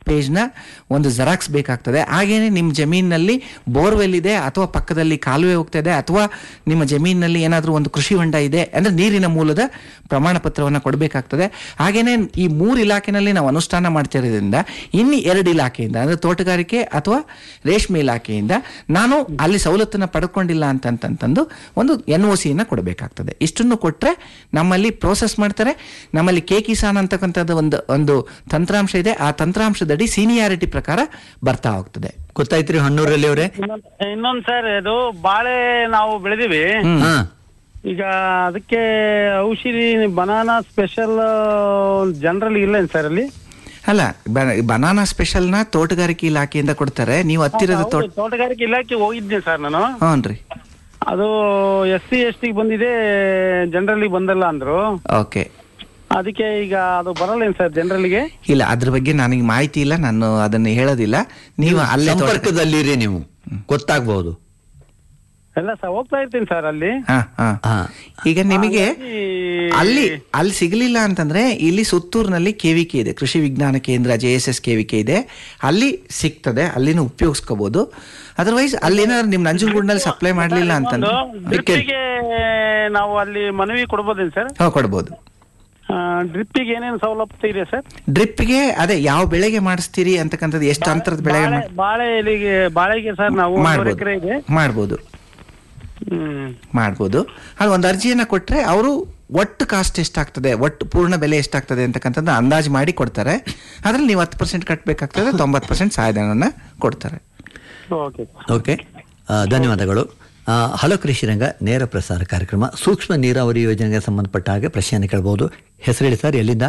ಪೇಜ್ನ ಒಂದು ಜೆರಾಕ್ಸ್ ಬೇಕಾಗ್ತದೆ ಹಾಗೇನೆ ನಿಮ್ಮ ಜಮೀನಿನಲ್ಲಿ ಬೋರ್ವೆಲ್ ಇದೆ ಅಥವಾ ಪಕ್ಕದಲ್ಲಿ ಕಾಲುವೆ ಹೋಗ್ತಾ ಇದೆ ಅಥವಾ ನಿಮ್ಮ ಜಮೀನಿನಲ್ಲಿ ಏನಾದರೂ ಒಂದು ಕೃಷಿ ಹೊಂಡ ಇದೆ ಅಂದರೆ ನೀರಿನ ಮೂಲದ ಪ್ರಮಾಣ ಪತ್ರವನ್ನು ಕೊಡಬೇಕಾಗ್ತದೆ ಹಾಗೇನೆ ಈ ಮೂರು ಇಲಾಖೆನಲ್ಲಿ ನಾವು ಅನುಷ್ಠಾನ ಮಾಡ್ತಿರೋದ್ರಿಂದ ಇನ್ನು ಎರಡು ಇಲಾಖೆಯಿಂದ ಅಂದರೆ ತೋಟಗಾರಿಕೆ ಅಥವಾ ರೇಷ್ಮೆ ಇಲಾಖೆಯಿಂದ ನಾನು ಅಲ್ಲಿ ಸವಲತ್ತನ್ನು ಪಡ್ಕೊಂಡಿಲ್ಲ ಅಂತಂತಂದು ಒಂದು ಎನ್ ಒ ಸಿಯನ್ನು ಕೊಡಬೇಕಾಗ್ತದೆ ಇಷ್ಟನ್ನು ಕೊಟ್ಟರೆ ನಮ್ಮಲ್ಲಿ ಪ್ರೋಸೆಸ್ ಮಾಡ್ತಾರೆ ನಮ್ಮಲ್ಲಿ ಕೆ ಕಿಸಾನ್ ಅಂತಕ್ಕಂಥದ್ದು ಒಂದು ಒಂದು ತಂತ್ರಾಂಶ ಇದೆ ಆ ತಂತ್ರಾಂಶದಡಿ ಸೀನಿಯಾರಿಟಿ ಪ್ರಕಾರ ಬರ್ತಾ ಹೋಗ್ತದೆ ಗೊತ್ತಾಯ್ತ್ರಿ ಹೊನ್ನೂರಲ್ಲಿ ಅವರೇ ಇನ್ನೊಂದ್ ಸರ್ ಇದು ಬಾಳೆ ನಾವು ಬೆಳೆದಿವಿ ಹಾ ಈಗ ಅದಕ್ಕೆ ಔಷಧಿ ಬನಾನಾ ಸ್ಪೆಷಲ್ ಜನರಲ್ ಇಲ್ಲ ಸರ್ ಅಲ್ಲಿ ಅಲ್ಲ ಬನಾನಾ ಸ್ಪೆಷಲ್ನ ತೋಟಗಾರಿಕೆ ಇಲಾಖೆಯಿಂದ ಕೊಡ್ತಾರೆ ನೀವು ಹತ್ತಿರದ ತೋಟ ಹೌದು, ತೋಟಗಾರಿಕೆ ಇಲಾಖೆ ಹೋಗಿದ್ದೆ ಸರ್ ನಾನು ಹ್ಞೂ ಅದು ಎಸ್ ಸಿ ಎಸ್ ಟಿಗೆ ಬಂದಿದೆ ಜನರಲಿ ಬಂದಲ್ಲ ಅಂದ್ರು ಓಕೆ ಅದಕ್ಕೆ ಈಗ ಅದು ಬರಲ್ಲ ಸರ್ ಜನರಲ್ಗೆ ಇಲ್ಲ ಅದ್ರ ಬಗ್ಗೆ ನನಗೆ ಮಾಹಿತಿ ಇಲ್ಲ ನಾನು ಅದನ್ನು ಹೇಳೋದಿಲ್ಲ ನೀವು ಅಲ್ಲೇ ತೋಟ- ಸಂಪರ್ಕದಲ್ಲಿರಿ ನೀವು ಗೊತ್ತಾಗ್ಬಹುದು ಎಲ್ಲ ಸರ್ ಹೋಗ್ತಾ ಇರ್ತೀನಿ ಸರ್ ಅಲ್ಲಿ ಹಾ, ಹಾ. ಈಗ ನಿಮಗೆ ಅಲ್ಲಿ ಅಲ್ಲಿ ಸಿಗಲಿಲ್ಲ ಅಂತಂದ್ರೆ ಇಲ್ಲಿ ಸುತ್ತೂರಿನಲ್ಲಿ ಕೆವಿಕೆ ಇದೆ ಕೃಷಿ ವಿಜ್ಞಾನ ಕೇಂದ್ರ ಜೆ ಎಸ್ ಎಸ್ ಕೆವಿಕೆ ಇದೆ ಅಲ್ಲಿ ಸಿಗ್ತದೆ ಅಲ್ಲಿನೂ ಉಪಯೋಗಿಸ್ಕೋಬಹುದು ಅದರ್ವೈಸ್ ಅಲ್ಲೇನಾದ್ರು ನಿಮ್ ನಂಜನಗೂಡಿನಲ್ಲಿ ಸಪ್ಲೈ ಮಾಡ್ಲಿಲ್ಲ ಅಂತಂದ್ರೆ ಡ್ರಿಪ್ಪಿಗೆ ನಾವು ಅಲ್ಲಿ ಮನವಿ ಕೊಡ್ಬೋದೇನು ಸರ್ ಹಾ ಕೊಡ್ಬೋದು ಡ್ರಿಪ್ಪಿಗೆ ಏನೇನು ಸವಲತ್ತು ಇದೆ ಸರ್ ಡ್ರಿಪ್ಗೆ ಅದೇ ಯಾವ ಬೆಳೆಗೆ ಮಾಡಿಸ್ತೀರಿ ಅಂತಕ್ಕಂಥದ್ದು ಎಷ್ಟು ಅಂತರದ ಬೆಳೆಗೆ ಬಾಳೆ ಬಾಳೆ ಎಲೆಗೆ ಬಾಳೆಗೆ ಸರ್ ನಾವು ಒಂದೂವರೆ ಮಾಡ್ಬೋದು ಎಕರೆ ಇದೆ ಮಾಡ್ಬೋದು ಹ್ಮ್ ಮಾಡ್ಬೋದು ಅದು ಒಂದು ಅರ್ಜಿಯನ್ನ ಕೊಟ್ರೆ ಅವರು ಒಟ್ಟು ಕಾಸ್ಟ್ ಎಷ್ಟಾಗ್ತದೆ ಒಟ್ಟು ಪೂರ್ಣ ಬೆಲೆ ಎಷ್ಟಾಗ್ತದೆ ಅಂತಕ್ಕಂಥದ್ದು ಅಂದಾಜು ಮಾಡಿ ಕೊಡ್ತಾರೆ ಅದ್ರಲ್ಲಿ ನೀವು ಹತ್ತು ಪರ್ಸೆಂಟ್ ಕಟ್ಟಬೇಕಾಗ್ತದೆ ತೊಂಬತ್ತು ಪರ್ಸೆಂಟ್ ಸಹಾಯಧನವನ್ನ ಕೊಡ್ತಾರೆ ಓಕೆ ಓಕೆ ಆ, ಧನ್ಯವಾದಗಳು ಆ, ಹಲೋ ಕೃಷಿ ರಂಗ ನೇರ ಪ್ರಸಾರ ಕಾರ್ಯಕ್ರಮ ಸೂಕ್ಷ್ಮ ನೀರಾವರಿ ಯೋಜನೆಗೆ ಸಂಬಂಧಪಟ್ಟ ಹಾಗೆ ಪ್ರಶ್ನೆಯನ್ನು ಕೇಳಬಹುದು ಹೆಸರು ಹೇಳಿ ಸರ್ ಎಲ್ಲಿಂದ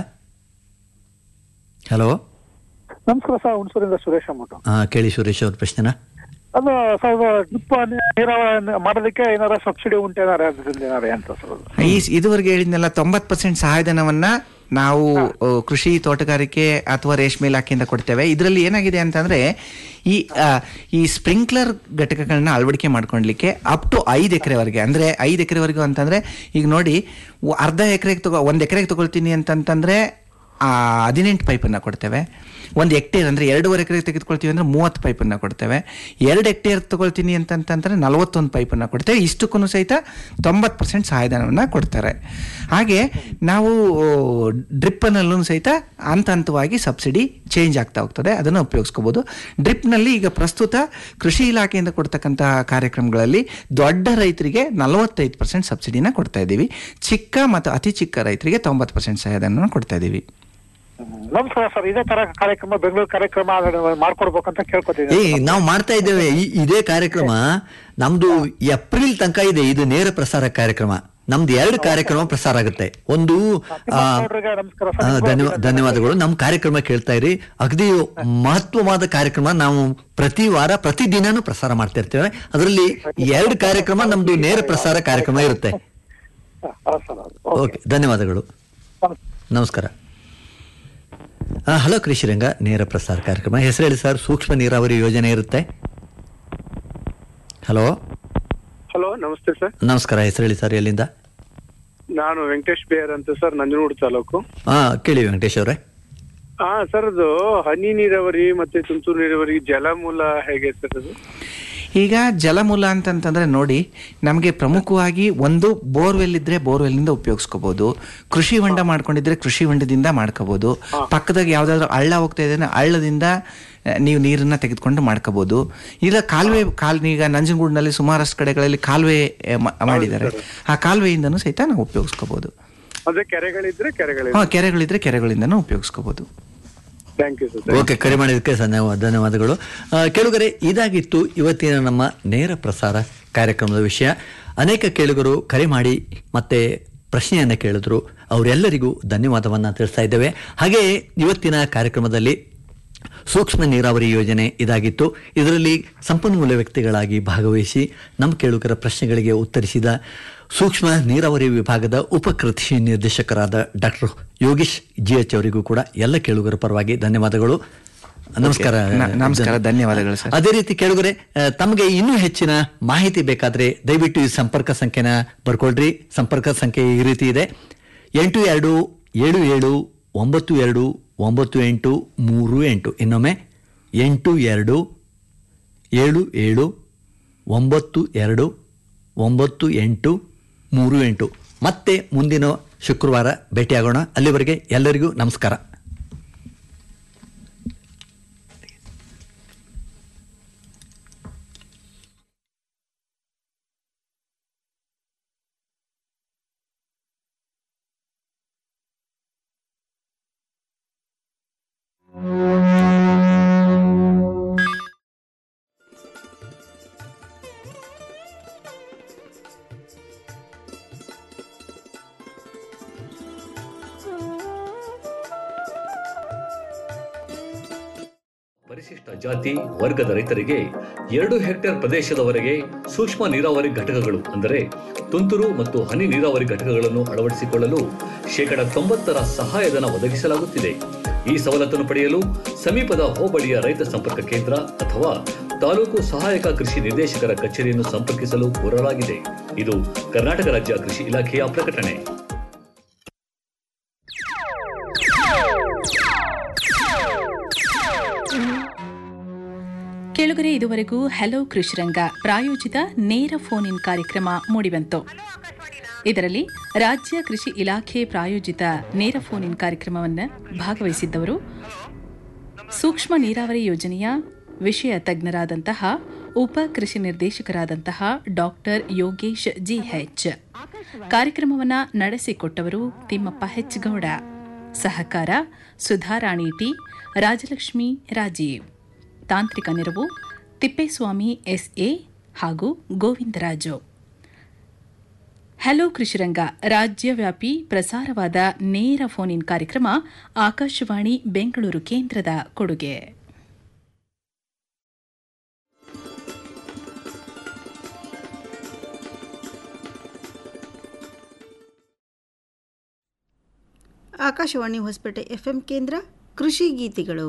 ಹಲೋ ನಮಸ್ಕಾರ ಸರ್ ಹುಣಸೂರಿಂದ ಸುರೇಶ್ ಅಂದ್ಬಿಟ್ಟು ಆ, ಕೇಳಿ ಸುರೇಶ್ ಅವ್ರ ಪ್ರಶ್ನೆನ ಅದು ಸರ್ ಡ್ರಿಪ್ ನೀರಾವರಿ ಮಾಡೋದಕ್ಕೆ ಏನಾರ ಸಬ್ಸಿಡಿ ಉಂಟೇನಾರ ಅದರಿಂದ ಏನಾರ ಅಂತ ಸರ್ ಅದು ಈ ಇದುವರೆಗೆ ಹೇಳಿದ್ನೆಲ್ಲ ತೊಂಬತ್ತು ಪರ್ಸೆಂಟ್ ಸಹಾಯಧನವನ್ನ ನಾವು ಆ, ಕೃಷಿ ತೋಟಗಾರಿಕೆ ಅಥವಾ ರೇಷ್ಮೆ ಇಲಾಖೆಯಿಂದ ಕೊಡ್ತೇವೆ ಇದರಲ್ಲಿ ಏನಾಗಿದೆ ಅಂತಂದ್ರೆ ಈ ಆ, ಈ ಸ್ಪ್ರಿಂಕ್ಲರ್ ಘಟಕಗಳನ್ನ ಅಳವಡಿಕೆ ಮಾಡ್ಕೊಳ್ಲಿಕ್ಕೆ ಅಪ್ ಟು ಐದು ಎಕರೆವರೆಗೆ ಅಂದ್ರೆ ಐದು ಎಕರೆವರೆಗೂ ಅಂತಂದ್ರೆ ಈಗ ನೋಡಿ ಒ- ಅರ್ಧ ಎಕರೆಗೆ ತಗೋ ಒಂದು ಎಕರೆಗೆ ತಗೊಳ್ತೀನಿ ಅಂತಂತಂದ್ರೆ ಆ, ಹದಿನೆಂಟು ಪೈಪನ್ನು ಕೊಡ್ತೇವೆ ಒಂದು ಹೆಕ್ಟೇರ್ ಅಂದರೆ ಎರಡೂವರೆ ಎಕರೆ ತೆಗೆದುಕೊಳ್ತೀವಿ ಅಂದರೆ ಮೂವತ್ತು ಪೈಪನ್ನು ಕೊಡ್ತೇವೆ ಎರಡು ಹೆಕ್ಟೇರ್ ತಗೊಳ್ತೀನಿ ಅಂತಂತಂದ್ರೆ ನಲವತ್ತೊಂದು ಪೈಪನ್ನು ಕೊಡ್ತೇವೆ ಇಷ್ಟಕ್ಕೂ ಸಹಿತ ತೊಂಬತ್ತು ಪರ್ಸೆಂಟ್ ಸಹಾಯಧನವನ್ನು ಕೊಡ್ತಾರೆ ಹಾಗೆ ನಾವು ಡ್ರಿಪ್ಪನಲ್ಲೂ ಸಹಿತ ಹಂತ ಹಂತವಾಗಿ ಸಬ್ಸಿಡಿ ಚೇಂಜ್ ಆಗ್ತಾ ಹೋಗ್ತದೆ ಅದನ್ನು ಉಪಯೋಗಿಸ್ಕೋಬೋದು ಡ್ರಿಪ್ನಲ್ಲಿ ಈಗ ಪ್ರಸ್ತುತ ಕೃಷಿ ಇಲಾಖೆಯಿಂದ ಕೊಡ್ತಕ್ಕಂತಹ ಕಾರ್ಯಕ್ರಮಗಳಲ್ಲಿ ದೊಡ್ಡ ರೈತರಿಗೆ ನಲವತ್ತೈದು ಪರ್ಸೆಂಟ್ ಸಬ್ಸಿಡಿನ ಕೊಡ್ತಾ ಇದ್ದೀವಿ ಚಿಕ್ಕ ಮತ್ತು ಅತಿ ಚಿಕ್ಕ ರೈತರಿಗೆ ತೊಂಬತ್ತು ಪರ್ಸೆಂಟ್ ಸಹಾಯಧನ ಕೊಡ್ತಾ ಇದ್ದೀವಿ ನಮಸ್ಕಾರ ಸರ್ ಇದೇ ತರ ಕಾರ್ಯಕ್ರಮ ಬೆಂಗಳೂರು ಕಾರ್ಯಕ್ರಮ ಮಾಡ್ಕೊಡ್ಬೇಕಂತ ಏ ಕೇಳ್ಕೊತೀನಿ ನಾವು ಮಾಡ್ತಾ ಇದ್ದೇವೆ ಈ- ಇದೇ ಕಾರ್ಯಕ್ರಮ ನಮ್ದು ಏಪ್ರಿಲ್ ತನಕ ಇದೆ ಇದು ನೇರ ಪ್ರಸಾರ ಕಾರ್ಯಕ್ರಮ ನಮ್ದು ಎರಡು ಕಾರ್ಯಕ್ರಮ ಪ್ರಸಾರ ಆಗುತ್ತೆ ಒಂದು ಆ, ನಮಸ್ಕಾರ ಆ, ಧನ್ಯವಾದ ಧನ್ಯವಾದಗಳು ನಮ್ಮ ಕಾರ್ಯಕ್ರಮ ಕೇಳ್ತಾ ಇರಿ ಅಗದಿ ಮಹತ್ವವಾದ ಕಾರ್ಯಕ್ರಮ ನಾವು ಪ್ರತಿ ವಾರ ಪ್ರತಿ ದಿನಾನು ಪ್ರಸಾರ ಮಾಡ್ತಾ ಇರ್ತೇವೆ ಅದರಲ್ಲಿ ಎರಡು ಕಾರ್ಯಕ್ರಮ ನಮ್ದು ನೇರ ಪ್ರಸಾರ ಕಾರ್ಯಕ್ರಮ ಇರುತ್ತೆ ಓಕೆ ಧನ್ಯವಾದಗಳು ನಮಸ್ಕಾರ ಆ, ಹಲೋ ಕೃಷಿ ರಂಗ ನೇರ ಪ್ರಸಾರ ಕಾರ್ಯಕ್ರಮ ಹೆಸರು ಹೇಳಿ ಸರ್ ಸೂಕ್ಷ್ಮ ನೀರಾವರಿ ಯೋಜನೆ ಇರುತ್ತೆ ಹಲೋ ಹಲೋ ನಮಸ್ತೆ ಸರ್ ನಮಸ್ಕಾರ ಹೆಸರು ಹೇಳಿ ಸರ್ ಎಲ್ಲಿಂದ ನಾನು ವೆಂಕಟೇಶ್ ಬೇರ್ ಅಂತ ಸರ್ ನಂಜನಗೂಡು ತಾಲೂಕು ಹಾ ಕೇಳಿ ವೆಂಕಟೇಶ್ ಅವರೇ ಹಾ ಸರ್ ಅದು ಹನಿ ನೀರಾವರಿ ಮತ್ತೆ ತುಂತುರು ನೀರಾವರಿ ಜಲಮೂಲ ಹೇಗೆ ಸರ್ ಅದು ಈಗ ಜಲಮೂಲ ಅಂತಂತಂದ್ರೆ ನೋಡಿ ನಮಗೆ ಪ್ರಮುಖವಾಗಿ ಒಂದು ಬೋರ್ವೆಲ್ ಇದ್ರೆ ಬೋರ್ವೆಲ್ನಿಂದ ಉಪಯೋಗಿಸ್ಕೋಬಹುದು ಕೃಷಿ ಹೊಂಡ ಮಾಡ್ಕೊಂಡಿದ್ರೆ ಕೃಷಿ ಹೊಂಡದಿಂದ ಮಾಡ್ಕೋಬಹುದು ಪಕ್ಕದಾಗ ಯಾವ್ದಾದ್ರು ಹಳ್ಳ ಹೋಗ್ತಾ ಇದೆ ಅಂದ್ರೆ ಹಳ್ಳದಿಂದ ಆ, ನೀವು ನೀರನ್ನ ತೆಗೆದುಕೊಂಡು ಮಾಡ್ಕೋಬಹುದು ಇಲ್ಲ ಕಾಲುವೆ ಕಾಲ್ ಈಗ ನಂಜನಗೂಡಿನಲ್ಲಿ ಸುಮಾರಷ್ಟು ಕಡೆಗಳಲ್ಲಿ ಕಾಲುವೆ ಆ, ಮ- ಮಾಡಿದ್ದಾರೆ ಆ ಕಾಲುವೆಯಿಂದನೂ ಸಹಿತ ನಾವು ಉಪಯೋಗಿಸ್ಕೋಬಹುದು ಅದೇ ಕೆರೆಗಳಿದ್ರೆ ಕೆರೆಗಳಿದೆ ಹಾ ಕೆರೆಗಳಿದ್ರೆ ಕೆರೆಗಳಿಂದನೂ ಉಪಯೋಗಿಸ್ಕೋಬಹುದು ಥ್ಯಾಂಕ್ ಯು ಸರ್ ಓಕೆ ಕರೆ ಮಾಡಿದ್ದಕ್ಕೆ ಧನ್ಯವಾದ ಧನ್ಯವಾದಗಳು ಆ, ಕೇಳುಗರೆ ಇದಾಗಿತ್ತು ಇವತ್ತಿನ ನಮ್ಮ ನೇರ ಪ್ರಸಾರ ಕಾರ್ಯಕ್ರಮದ ವಿಷಯ ಅನೇಕ ಕೇಳುಗರು ಕರೆ ಮಾಡಿ ಮತ್ತೆ ಪ್ರಶ್ನೆಯನ್ನು ಕೇಳಿದ್ರು ಅವರೆಲ್ಲರಿಗೂ ಧನ್ಯವಾದವನ್ನು ತಿಳಿಸ್ತಾ ಇದ್ದೇವೆ ಹಾಗೆಯೇ ಇವತ್ತಿನ ಕಾರ್ಯಕ್ರಮದಲ್ಲಿ ಸೂಕ್ಷ್ಮ ನೀರಾವರಿ ಯೋಜನೆ ಇದಾಗಿತ್ತು ಇದರಲ್ಲಿ ಸಂಪನ್ಮೂಲ ವ್ಯಕ್ತಿಗಳಾಗಿ ಭಾಗವಹಿಸಿ ನಮ್ಮ ಕೇಳುಗರ ಪ್ರಶ್ನೆಗಳಿಗೆ ಉತ್ತರಿಸಿದ ಸೂಕ್ಷ್ಮ ನೀರಾವರಿ ವಿಭಾಗದ ಉಪ ಕೃಷಿ ನಿರ್ದೇಶಕರಾದ ಡಾಕ್ಟರ್ ಯೋಗೀಶ್ ಜಿ ಎಚ್ ಅವರಿಗೂ ಕೂಡ ಎಲ್ಲ ಕೇಳುಗರ ಪರವಾಗಿ ಧನ್ಯವಾದಗಳು ನಮಸ್ಕಾರ ನ- ನಮಸ್ಕಾರ, ಧನ್ಯವಾದಗಳು ಸರ್. ಅದೇ ರೀತಿ ಕೇಳುಗರೆ ಆ, ತಮಗೆ ಇನ್ನೂ ಹೆಚ್ಚಿನ ಮಾಹಿತಿ ಬೇಕಾದ್ರೆ ದಯವಿಟ್ಟು ಈ ಸಂಪರ್ಕ ಸಂಖ್ಯೆನ ಬರ್ಕೊಳ್ರಿ ಸಂಪರ್ಕ ಸಂಖ್ಯೆ ಈ ರೀತಿ ಇದೆ ಎಂಟು ಎರಡು ಏಳು ಏಳು ಒಂಬತ್ತು ಎರಡು ಒಂಬತ್ತು ಎಂಟು ಮೂರು ಎಂಟು ಇನ್ನೊಮ್ಮೆ ಎಂಟು ಎರಡು ಏಳು ಏಳು ಒಂಬತ್ತು ಎರಡು ಒಂಬತ್ತು ಎಂಟು ಮೂರು ಎಂಟು ಮತ್ತೆ ಮುಂದಿನ ಶುಕ್ರವಾರ ಭೇಟಿಯಾಗೋಣ ಅಲ್ಲಿವರೆಗೆ ಎಲ್ಲರಿಗೂ ನಮಸ್ಕಾರ ಪರಿಶಿಷ್ಟ ಜಾತಿ ವರ್ಗದ ರೈತರಿಗೆ ಎರಡು ಹೆಕ್ಟೇರ್ ಪ್ರದೇಶದವರೆಗೆ ಸೂಕ್ಷ್ಮ ನೀರಾವರಿ ಘಟಕಗಳು ಅಂದರೆ ತುಂತುರು ಮತ್ತು ಹನಿ ನೀರಾವರಿ ಘಟಕಗಳನ್ನು ಅಳವಡಿಸಿಕೊಳ್ಳಲು ಶೇಕಡ ತೊಂಬತ್ತರ ಸಹಾಯಧನ ಒದಗಿಸಲಾಗುತ್ತಿದೆ ಈ ಸವಲತ್ತನ್ನು ಪಡೆಯಲು ಸಮೀಪದ ಹೋಬಳಿಯ ರೈತ ಸಂಪರ್ಕ ಕೇಂದ್ರ ಅಥವಾ ತಾಲೂಕು ಸಹಾಯಕ ಕೃಷಿ ನಿರ್ದೇಶಕರ ಕಚೇರಿಯನ್ನು ಸಂಪರ್ಕಿಸಲು ಕೋರಲಾಗಿದೆ ಇದು ಕರ್ನಾಟಕ ರಾಜ್ಯ ಕೃಷಿ ಇಲಾಖೆಯ ಪ್ರಕಟಣೆ ಕೇಳುಗರೆ ಇದುವರೆಗೂ ಹಲೋ ಕೃಷಿರಂಗ ಪ್ರಾಯೋಜಿತ ನೇರ ಫೋನ್ ಇನ್ ಕಾರ್ಯಕ್ರಮ ಮೂಡಿಬಂತು ಇದರಲ್ಲಿ ರಾಜ್ಯ ಕೃಷಿ ಇಲಾಖೆ ಪ್ರಾಯೋಜಿತ ನೇರ ಫೋನ್ ಇನ್ ಕಾರ್ಯಕ್ರಮವನ್ನು ಭಾಗವಹಿಸಿದ್ದವರು ಸೂಕ್ಷ್ಮ ನೀರಾವರಿ ಯೋಜನೆಯ ವಿಷಯ ತಜ್ಞರಾದಂತಹ ಉಪ ಕೃಷಿ ನಿರ್ದೇಶಕರಾದಂತಹ ಡಾಕ್ಟರ್ ಯೋಗೇಶ್ ಜಿಎಚ್ ಕಾರ್ಯಕ್ರಮವನ್ನು ನಡೆಸಿಕೊಟ್ಟವರು ತಿಮ್ಮಪ್ಪ ಹೆಚ್ ಗೌಡ ಸಹಕಾರ ಸುಧಾರಾಣಿ ಟಿ ರಾಜಲಕ್ಷ್ಮಿ ರಾಜೀವ್ ತಾಂತ್ರಿಕ ನೆರವು ತಿಪ್ಪೇಸ್ವಾಮಿ ಎಸ್ಎ ಹಾಗೂ ಗೋವಿಂದರಾಜು ಹಲೋ ಕೃಷಿರಂಗ ರಾಜ್ಯವ್ಯಾಪಿ ಪ್ರಸಾರವಾದ ನೇರ ಫೋನ್ ಇನ್ ಕಾರ್ಯಕ್ರಮ ಆಕಾಶವಾಣಿ ಬೆಂಗಳೂರು ಕೇಂದ್ರದ ಕೊಡುಗೆ ಆಕಾಶವಾಣಿ ಹೊಸಪೇಟೆ ಎಫ್ಎಂ ಕೇಂದ್ರ ಕೃಷಿ ಗೀತೆಗಳು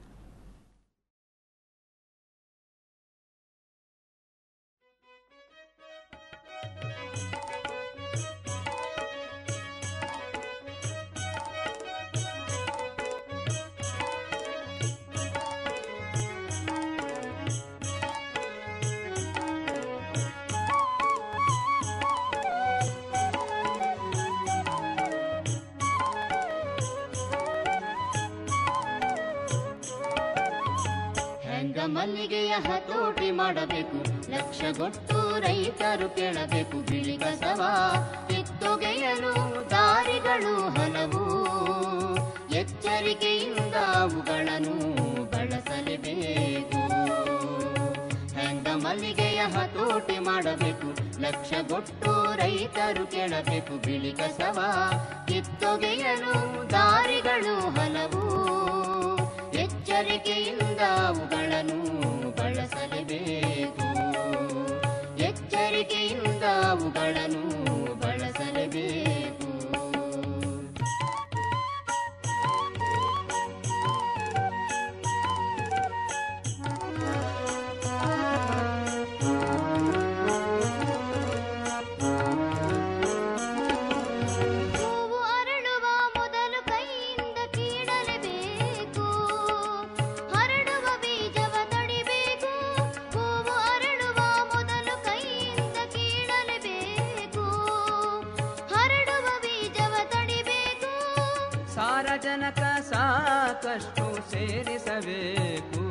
ಹೆಂಗ ಮಲ್ಲಿಗೆಯ ಹತೋಟಿ ಮಾಡಬೇಕು ಲಕ್ಷಗೊಟ್ಟು ರೈತರು ಕೇಳಬೇಕು ಬಿಳಿ ಕಸವ ಕಿತ್ತೊಗೆಯಲು ದಾರಿಗಳು ಹಲವು ಎಚ್ಚರಿಕೆಯಿಂದ ಅವುಗಳನ್ನು ಬಳಸಲೇಬೇಕು ಹೆಂಗ ಮಲ್ಲಿಗೆಯ ಹತೋಟಿ ಮಾಡಬೇಕು ಲಕ್ಷಗೊಟ್ಟು ರೈತರು ಕೇಳಬೇಕು ಬಿಳಿ ಕಸವ ಕಿತ್ತೊಗೆಯಲು ದಾರಿಗಳು ಹಲವು ಎಚ್ಚರಿಕೆಯಿಂದ ಅವುಗಳನ್ನು ಬಳಸಲೇಬೇಕು ಎಚ್ಚರಿಕೆಯಿಂದ ಅವುಗಳನ್ನು ಬಳಸಲೇಬೇಕು ಹೂವು ಅರಳುವ ಮೊದಲು ಕೈಯಿಂದ ಕೀಳಲೇಬೇಕು ಹರಡುವ ಬೀಜವ ತಡಿಬೇಕು ಹೂವು ಅರಳುವ ಮೊದಲು ಕೈಯಿಂದ ಕೀಳಲೇಬೇಕು ಹರಡುವ ಬೀಜವ ತಡಿಬೇಕು ಸಾರಜನಕ ಸಾಕಷ್ಟು ಸೇರಿಸಬೇಕು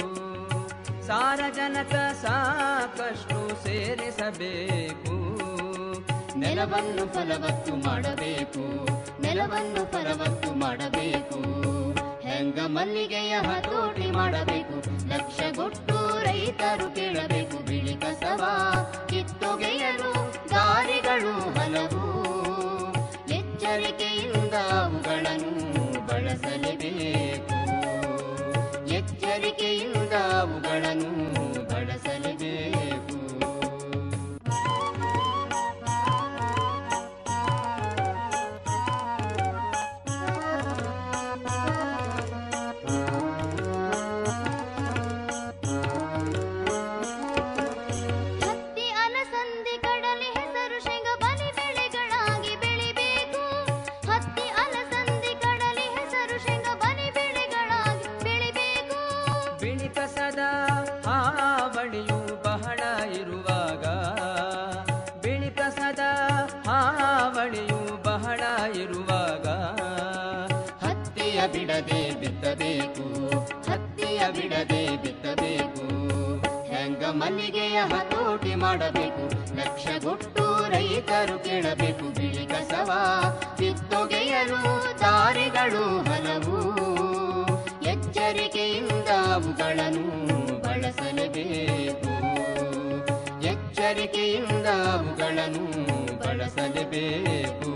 ಸಾರಜನಕ ಸಾಕಷ್ಟು ಸೇರಿಸಬೇಕು ನೆಲವನ್ನು ಫಲವತ್ತು ಮಾಡಬೇಕು ನೆಲವನ್ನು ಫಲವತ್ತು ಮಾಡಬೇಕು ಹೆಂಗ ಮಲ್ಲಿಗೆಯ ಹತೋಟಿ ಮಾಡಬೇಕು ಲಕ್ಷಗೊಟ್ಟು ರೈತರು ಕೇಳಬೇಕು ಬಿಳಿ ಕಸವ ಕಿತ್ತೊಗೆಯಲು ದಾರಿಗಳು ಹಲವು ಎಚ್ಚರಿಕೆಯಿಂದ ಅವುಗಳನ್ನು ಬಳಸಲೇಬೇಕು ಎಚ್ಚರಿಕೆಯಿಂದ ಅವುಗಳನ್ನು ಬಳಸಲೇಬೇಕು ಹತ್ತಿ ಅಲಸಂದಿ ಕಡಲೆ ಹೆಸರು ಶೇಂಗ ಬಲಿ ಬೆಳೆಗಳಾಗಿ ಬೆಳಿಬೇಕು ಇರುವಾಗ ಹತ್ತಿಯ ಬಿಡದೆ ಬಿತ್ತಬೇಕು ಹತ್ತಿಯ ಬಿಡದೆ ಬಿತ್ತಬೇಕು ಹೆಂಗ ಮಲ್ಲಿಗೆಯ ಹತೋಟಿ ಮಾಡಬೇಕು ಲಕ್ಷಗೊಟ್ಟು ರೈತರು ಕೇಳಬೇಕು ಬಿಳಿ ಕಸವ ಕಿತ್ತೊಗೆಯಲು ದಾರಿಗಳು ಹಲವು ಎಚ್ಚರಿಕೆಯಿಂದ ಅವುಗಳನ್ನು ಬಳಸಲೇಬೇಕು ಎಚ್ಚರಿಕೆಯಿಂದ ಅವುಗಳನ್ನು ಬಳಸಲೇಬೇಕು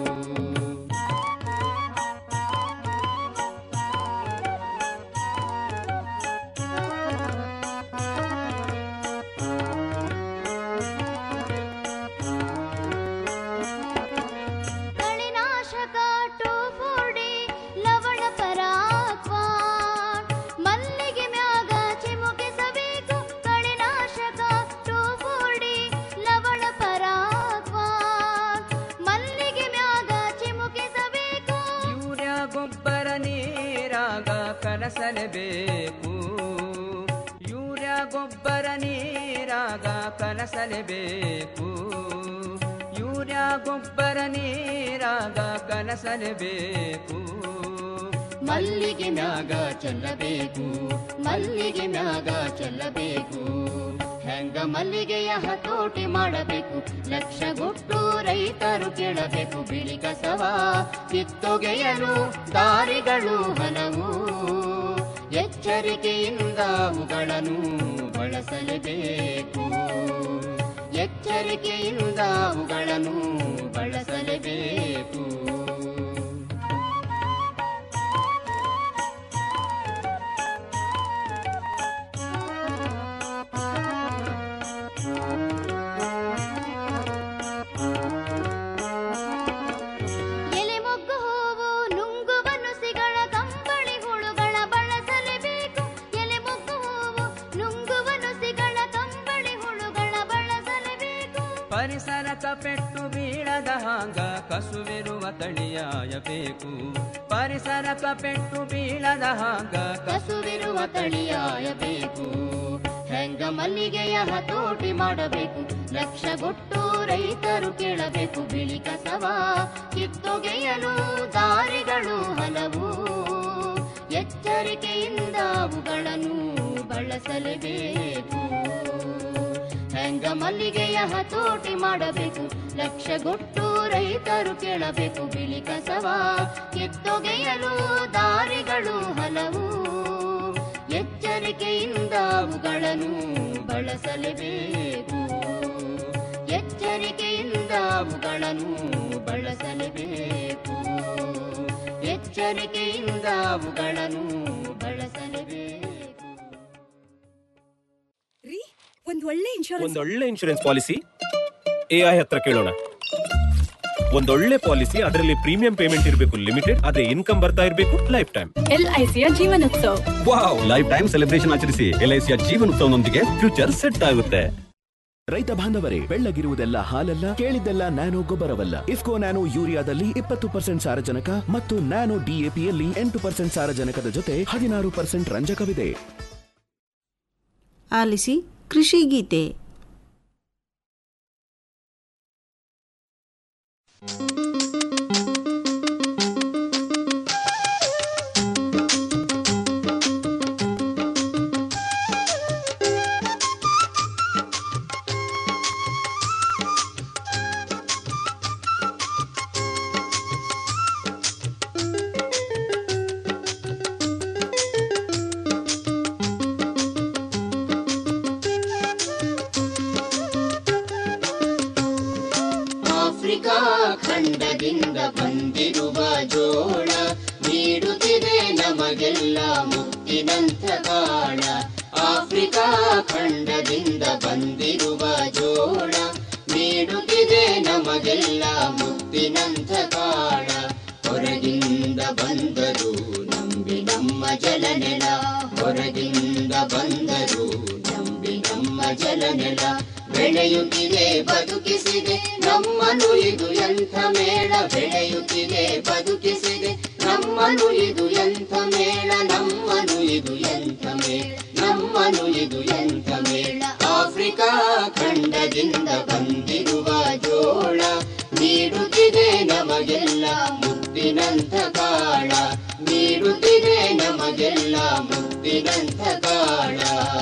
ಕಳೆನಾಶಕ ಟೋಫೋಡಿ ಲವಣ ಪರಾಕ್ವಾನ್ ಮಲ್ಲಿಗೆ ಮ್ಯಾಗ ಚಿಮುಕಿಸಬೇಕು ಕಳೆನಾಶಕ ಟೋಫೋಡಿ ಲವಣ ಪರಾಕ್ವಾನ್ ಮಲ್ಲಿಗೆ ಮ್ಯಾಗ ಚಿಮುಕಿಸಬೇಕು ಯೂರಿಯಾ ಗೊಬ್ಬರ ನೀರಾಗ ಕಲಸಲೇಬೇಕು ಯೂರಿಯಾ ಗೊಬ್ಬರ ನೀರಾಗ ಕಲಸಲೇಬೇಕು ಯೂರಿಯಾ ಗೊಬ್ಬರ ನೀರಾಗ ಕಲಸಲೇಬೇಕು ಮಲ್ಲಿಗೆ ಮ್ಯಾಗ ಚೆಲ್ಲಬೇಕು ಮಲ್ಲಿಗೆ ಮ್ಯಾಗ ಚೆಲ್ಲಬೇಕು ಹೆಂಗ ಮಲ್ಲಿಗೆಯ ಹತೋಟಿ ಮಾಡಬೇಕು ಲಕ್ಷಗೊಟ್ಟು ರೈತರು ಕೇಳಬೇಕು ಬಿಳಿ ಕಸವ ಕಿತ್ತೊಗೆಯಲು ದಾರಿಗಳು ಹಲವು ಎಚ್ಚರಿಕೆಯಿಂದ ಅವುಗಳನ್ನು ಬಳಸಲೇಬೇಕು ಎಚ್ಚರಿಕೆಯಿಂದ ಅವುಗಳನ್ನು ಬಳಸಲೇಬೇಕು ಎಲೆ ಮೊಗ್ಗು ಹೂವು ನುಂಗುವ ನುಸಿಗಳ ಕಂಬಳಿ ಹುಳುಗಳ ಬಳಸಲೇಬೇಕು ಎಲೆ ಮೊಗ್ಗು ಹೂವು ನುಂಗುವ ನುಸಿಗಳ ಕಂಬಳಿ ಹುಳುಗಳ ಬಳಸಲೇಬೇಕು ಪರಿಸರಕ ಪೆಟ್ಟು ಬೀಳದ ಹಾಂಗ ಕಸುವಿರುವ ತಳಿಯಾಯಬೇಕು ಪರಿಸರಕ ಪೆಟ್ಟು ಬೀಳದ ಹಾಂಗ ಕಸುವಿರುವ ತಳಿಯಾಯಬೇಕು ಹೆಂಗ ಮಲ್ಲಿಗೆಯ ಹತೋಟಿ ಮಾಡಬೇಕು ಲಕ್ಷಗೊಟ್ಟು ರೈತರು ಕೇಳಬೇಕು ಬಿಳಿ ಕಸವ ಕಿತ್ತೊಗೆಯಲು ದಾರಿಗಳು ಹಲವು ಎಚ್ಚರಿಕೆಯಿಂದ ಅವುಗಳನ್ನು ಬಳಸಲೇಬೇಕು ಹೆಂಗ ಮಲ್ಲಿಗೆಯ ಹತೋಟಿ ಮಾಡಬೇಕು ಲಕ್ಷಗೊಟ್ಟು ರೈತರು ಕೇಳಬೇಕು ಬಿಳಿ ಕಸವ ಕಿತ್ತೊಗೆಯಲು ದಾರಿಗಳು ಹಲವು ಎಚ್ಚರಿಕೆಯಿಂದ ಅವುಗಳನ್ನು ಬಳಸಲೇಬೇಕು ಎಚ್ಚರಿಕೆಯಿಂದ ಅವುಗಳನ್ನು ಬಳಸಲೇಬೇಕು ಎಚ್ಚರಿಕೆಯಿಂದ ಅವುಗಳನ್ನು ಬಳಸಲೇಬೇಕು ರೀ ಒಂದ್ ಒಳ್ಳೆ ಇನ್ಶೂರೆನ್ಸ್ ಒಂದೊಳ್ಳೆ ಇನ್ಶೂರೆನ್ಸ್ ಪಾಲಿಸಿ ಎಐ ಹತ್ರ ಕೇಳೋಣ ಒಂದೊಳ್ಳೆ ಪಾಲಿಸಿ ಅದರಲ್ಲಿ ಪ್ರೀಮಿಯಂ ಪೇಮೆಂಟ್ ಇರಬೇಕು ಲಿಮಿಟೆಡ್ ಅದೇ ಇನ್ಕಮ್ ಬರ್ತಾ ಇರಬೇಕು ಲೈಫ್ ಟೈಮ್ ಎಲ್ಐಸಿಯ Jeevanotsava wow lifetime celebration ಆಚರಿಸಿ ಎಲ್ಐಸಿಯ ಜೀವನೋತ್ಸವನೊಂದಿಗೆ ಫ್ಯೂಚರ್ ಸೆಟ್ ಆಗುತ್ತೆ ರೈತ ಬಾಂಧವರೇ ಬೆಳ್ಳಗಿರುವುದೆಲ್ಲ ಹಾಲಲ್ಲ ಕೇಳಿದ್ದೆಲ್ಲ ನ್ಯಾನೋ ಗೊಬ್ಬರವಲ್ಲ ಇಫ್ಕೋ ನ್ಯಾನೋ ಯೂರಿಯಾದಲ್ಲಿ ಇಪ್ಪತ್ತು ಪರ್ಸೆಂಟ್ ಸಾರಜನಕ ಮತ್ತು ನ್ಯಾನೋ ಡಿಎಪಿಯಲ್ಲಿ ಎಂಟು ಪರ್ಸೆಂಟ್ ಸಾರಜನಕದ ಜೊತೆ ಹದಿನಾರು ಪರ್ಸೆಂಟ್ ರಂಜಕವಿದೆ ಆಲಿಸಿ ಕೃಷಿ ಗೀತೆ ಆಫ್ರಿಕಾ ಖಂಡದಿಂದ ಬಂದಿರುವ ಜೋಳ ನೀಡುತ್ತಿದೆ ನಮಗೆಲ್ಲ ಮುತ್ತಿನಂಥ ಕಾಳ ಆಫ್ರಿಕಾ ಖಂಡದಿಂದ ಬಂದಿರುವ ಜೋಳ ನೀಡುತ್ತಿದೆ ನಮಗೆಲ್ಲ ಮುತ್ತಿನಂಥ ಕಾಳ ಹೊರಗಿಂದ ಬಂದರು ನಂಬಿ ನಮ್ಮ ಜಲನೆಲ ಹೊರಗಿಂದ ಬಂದರು ನಂಬಿ ನಮ್ಮ ಜಲನೆಲ ಬೆಳೆಯುತ್ತಿದೆ ಬದುಕಿಸಿದೆ ನಮ್ಮನು ಇದು ಎಂಥ ಮೇಳ ಬೆಳೆಯುತ್ತಿದೆ ಬದುಕಿಸಿದೆ ನಮ್ಮನು ಇದು ಎಂಥ ಮೇಳ ನಮ್ಮನು ಇದು ಎಂಥ ಮೇಳ ನಮ್ಮನು ಇದು ಎಂಥ ಮೇಳ ಆಫ್ರಿಕಾ ಖಂಡದಿಂದ ಬಂದಿರುವ ಜೋಳ ನೀಡುತ್ತಿದೆ ನಮಗೆ ನಮಗೆಲ್ಲ ಮುತ್ತಿನಂಥ ಕಾಳ ನೀಡುತ್ತಿದೆ ನಮಗೆಲ್ಲ ಮುತ್ತಿನಂಥ ಕಾಳ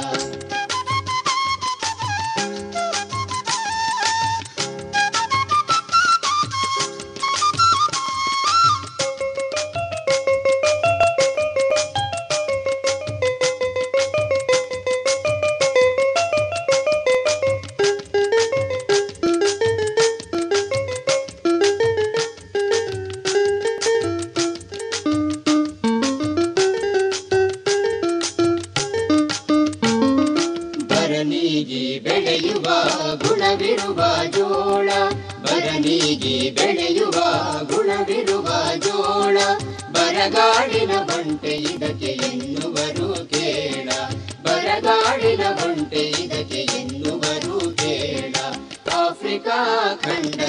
ಬರನಿಗೆ ಬೆಳೆಯುವ ಗುಣವಿರುವ ಜೋಳ ಬರನಿಗೆ ಬೆಳೆಯುವ ಗುಣವಿರುವ ಜೋಳ ಬರಗಾಡಿನ ಬಂಟೆ ಇದಕ್ಕೆ ಎನ್ನುವರು ಕೇಳ ಬರಗಾಡಿನ ಬಂಟೆ ಇದಕ್ಕೆ ಎನ್ನುವರು ಕೇಳ ಆಫ್ರಿಕಾ ಖಂಡ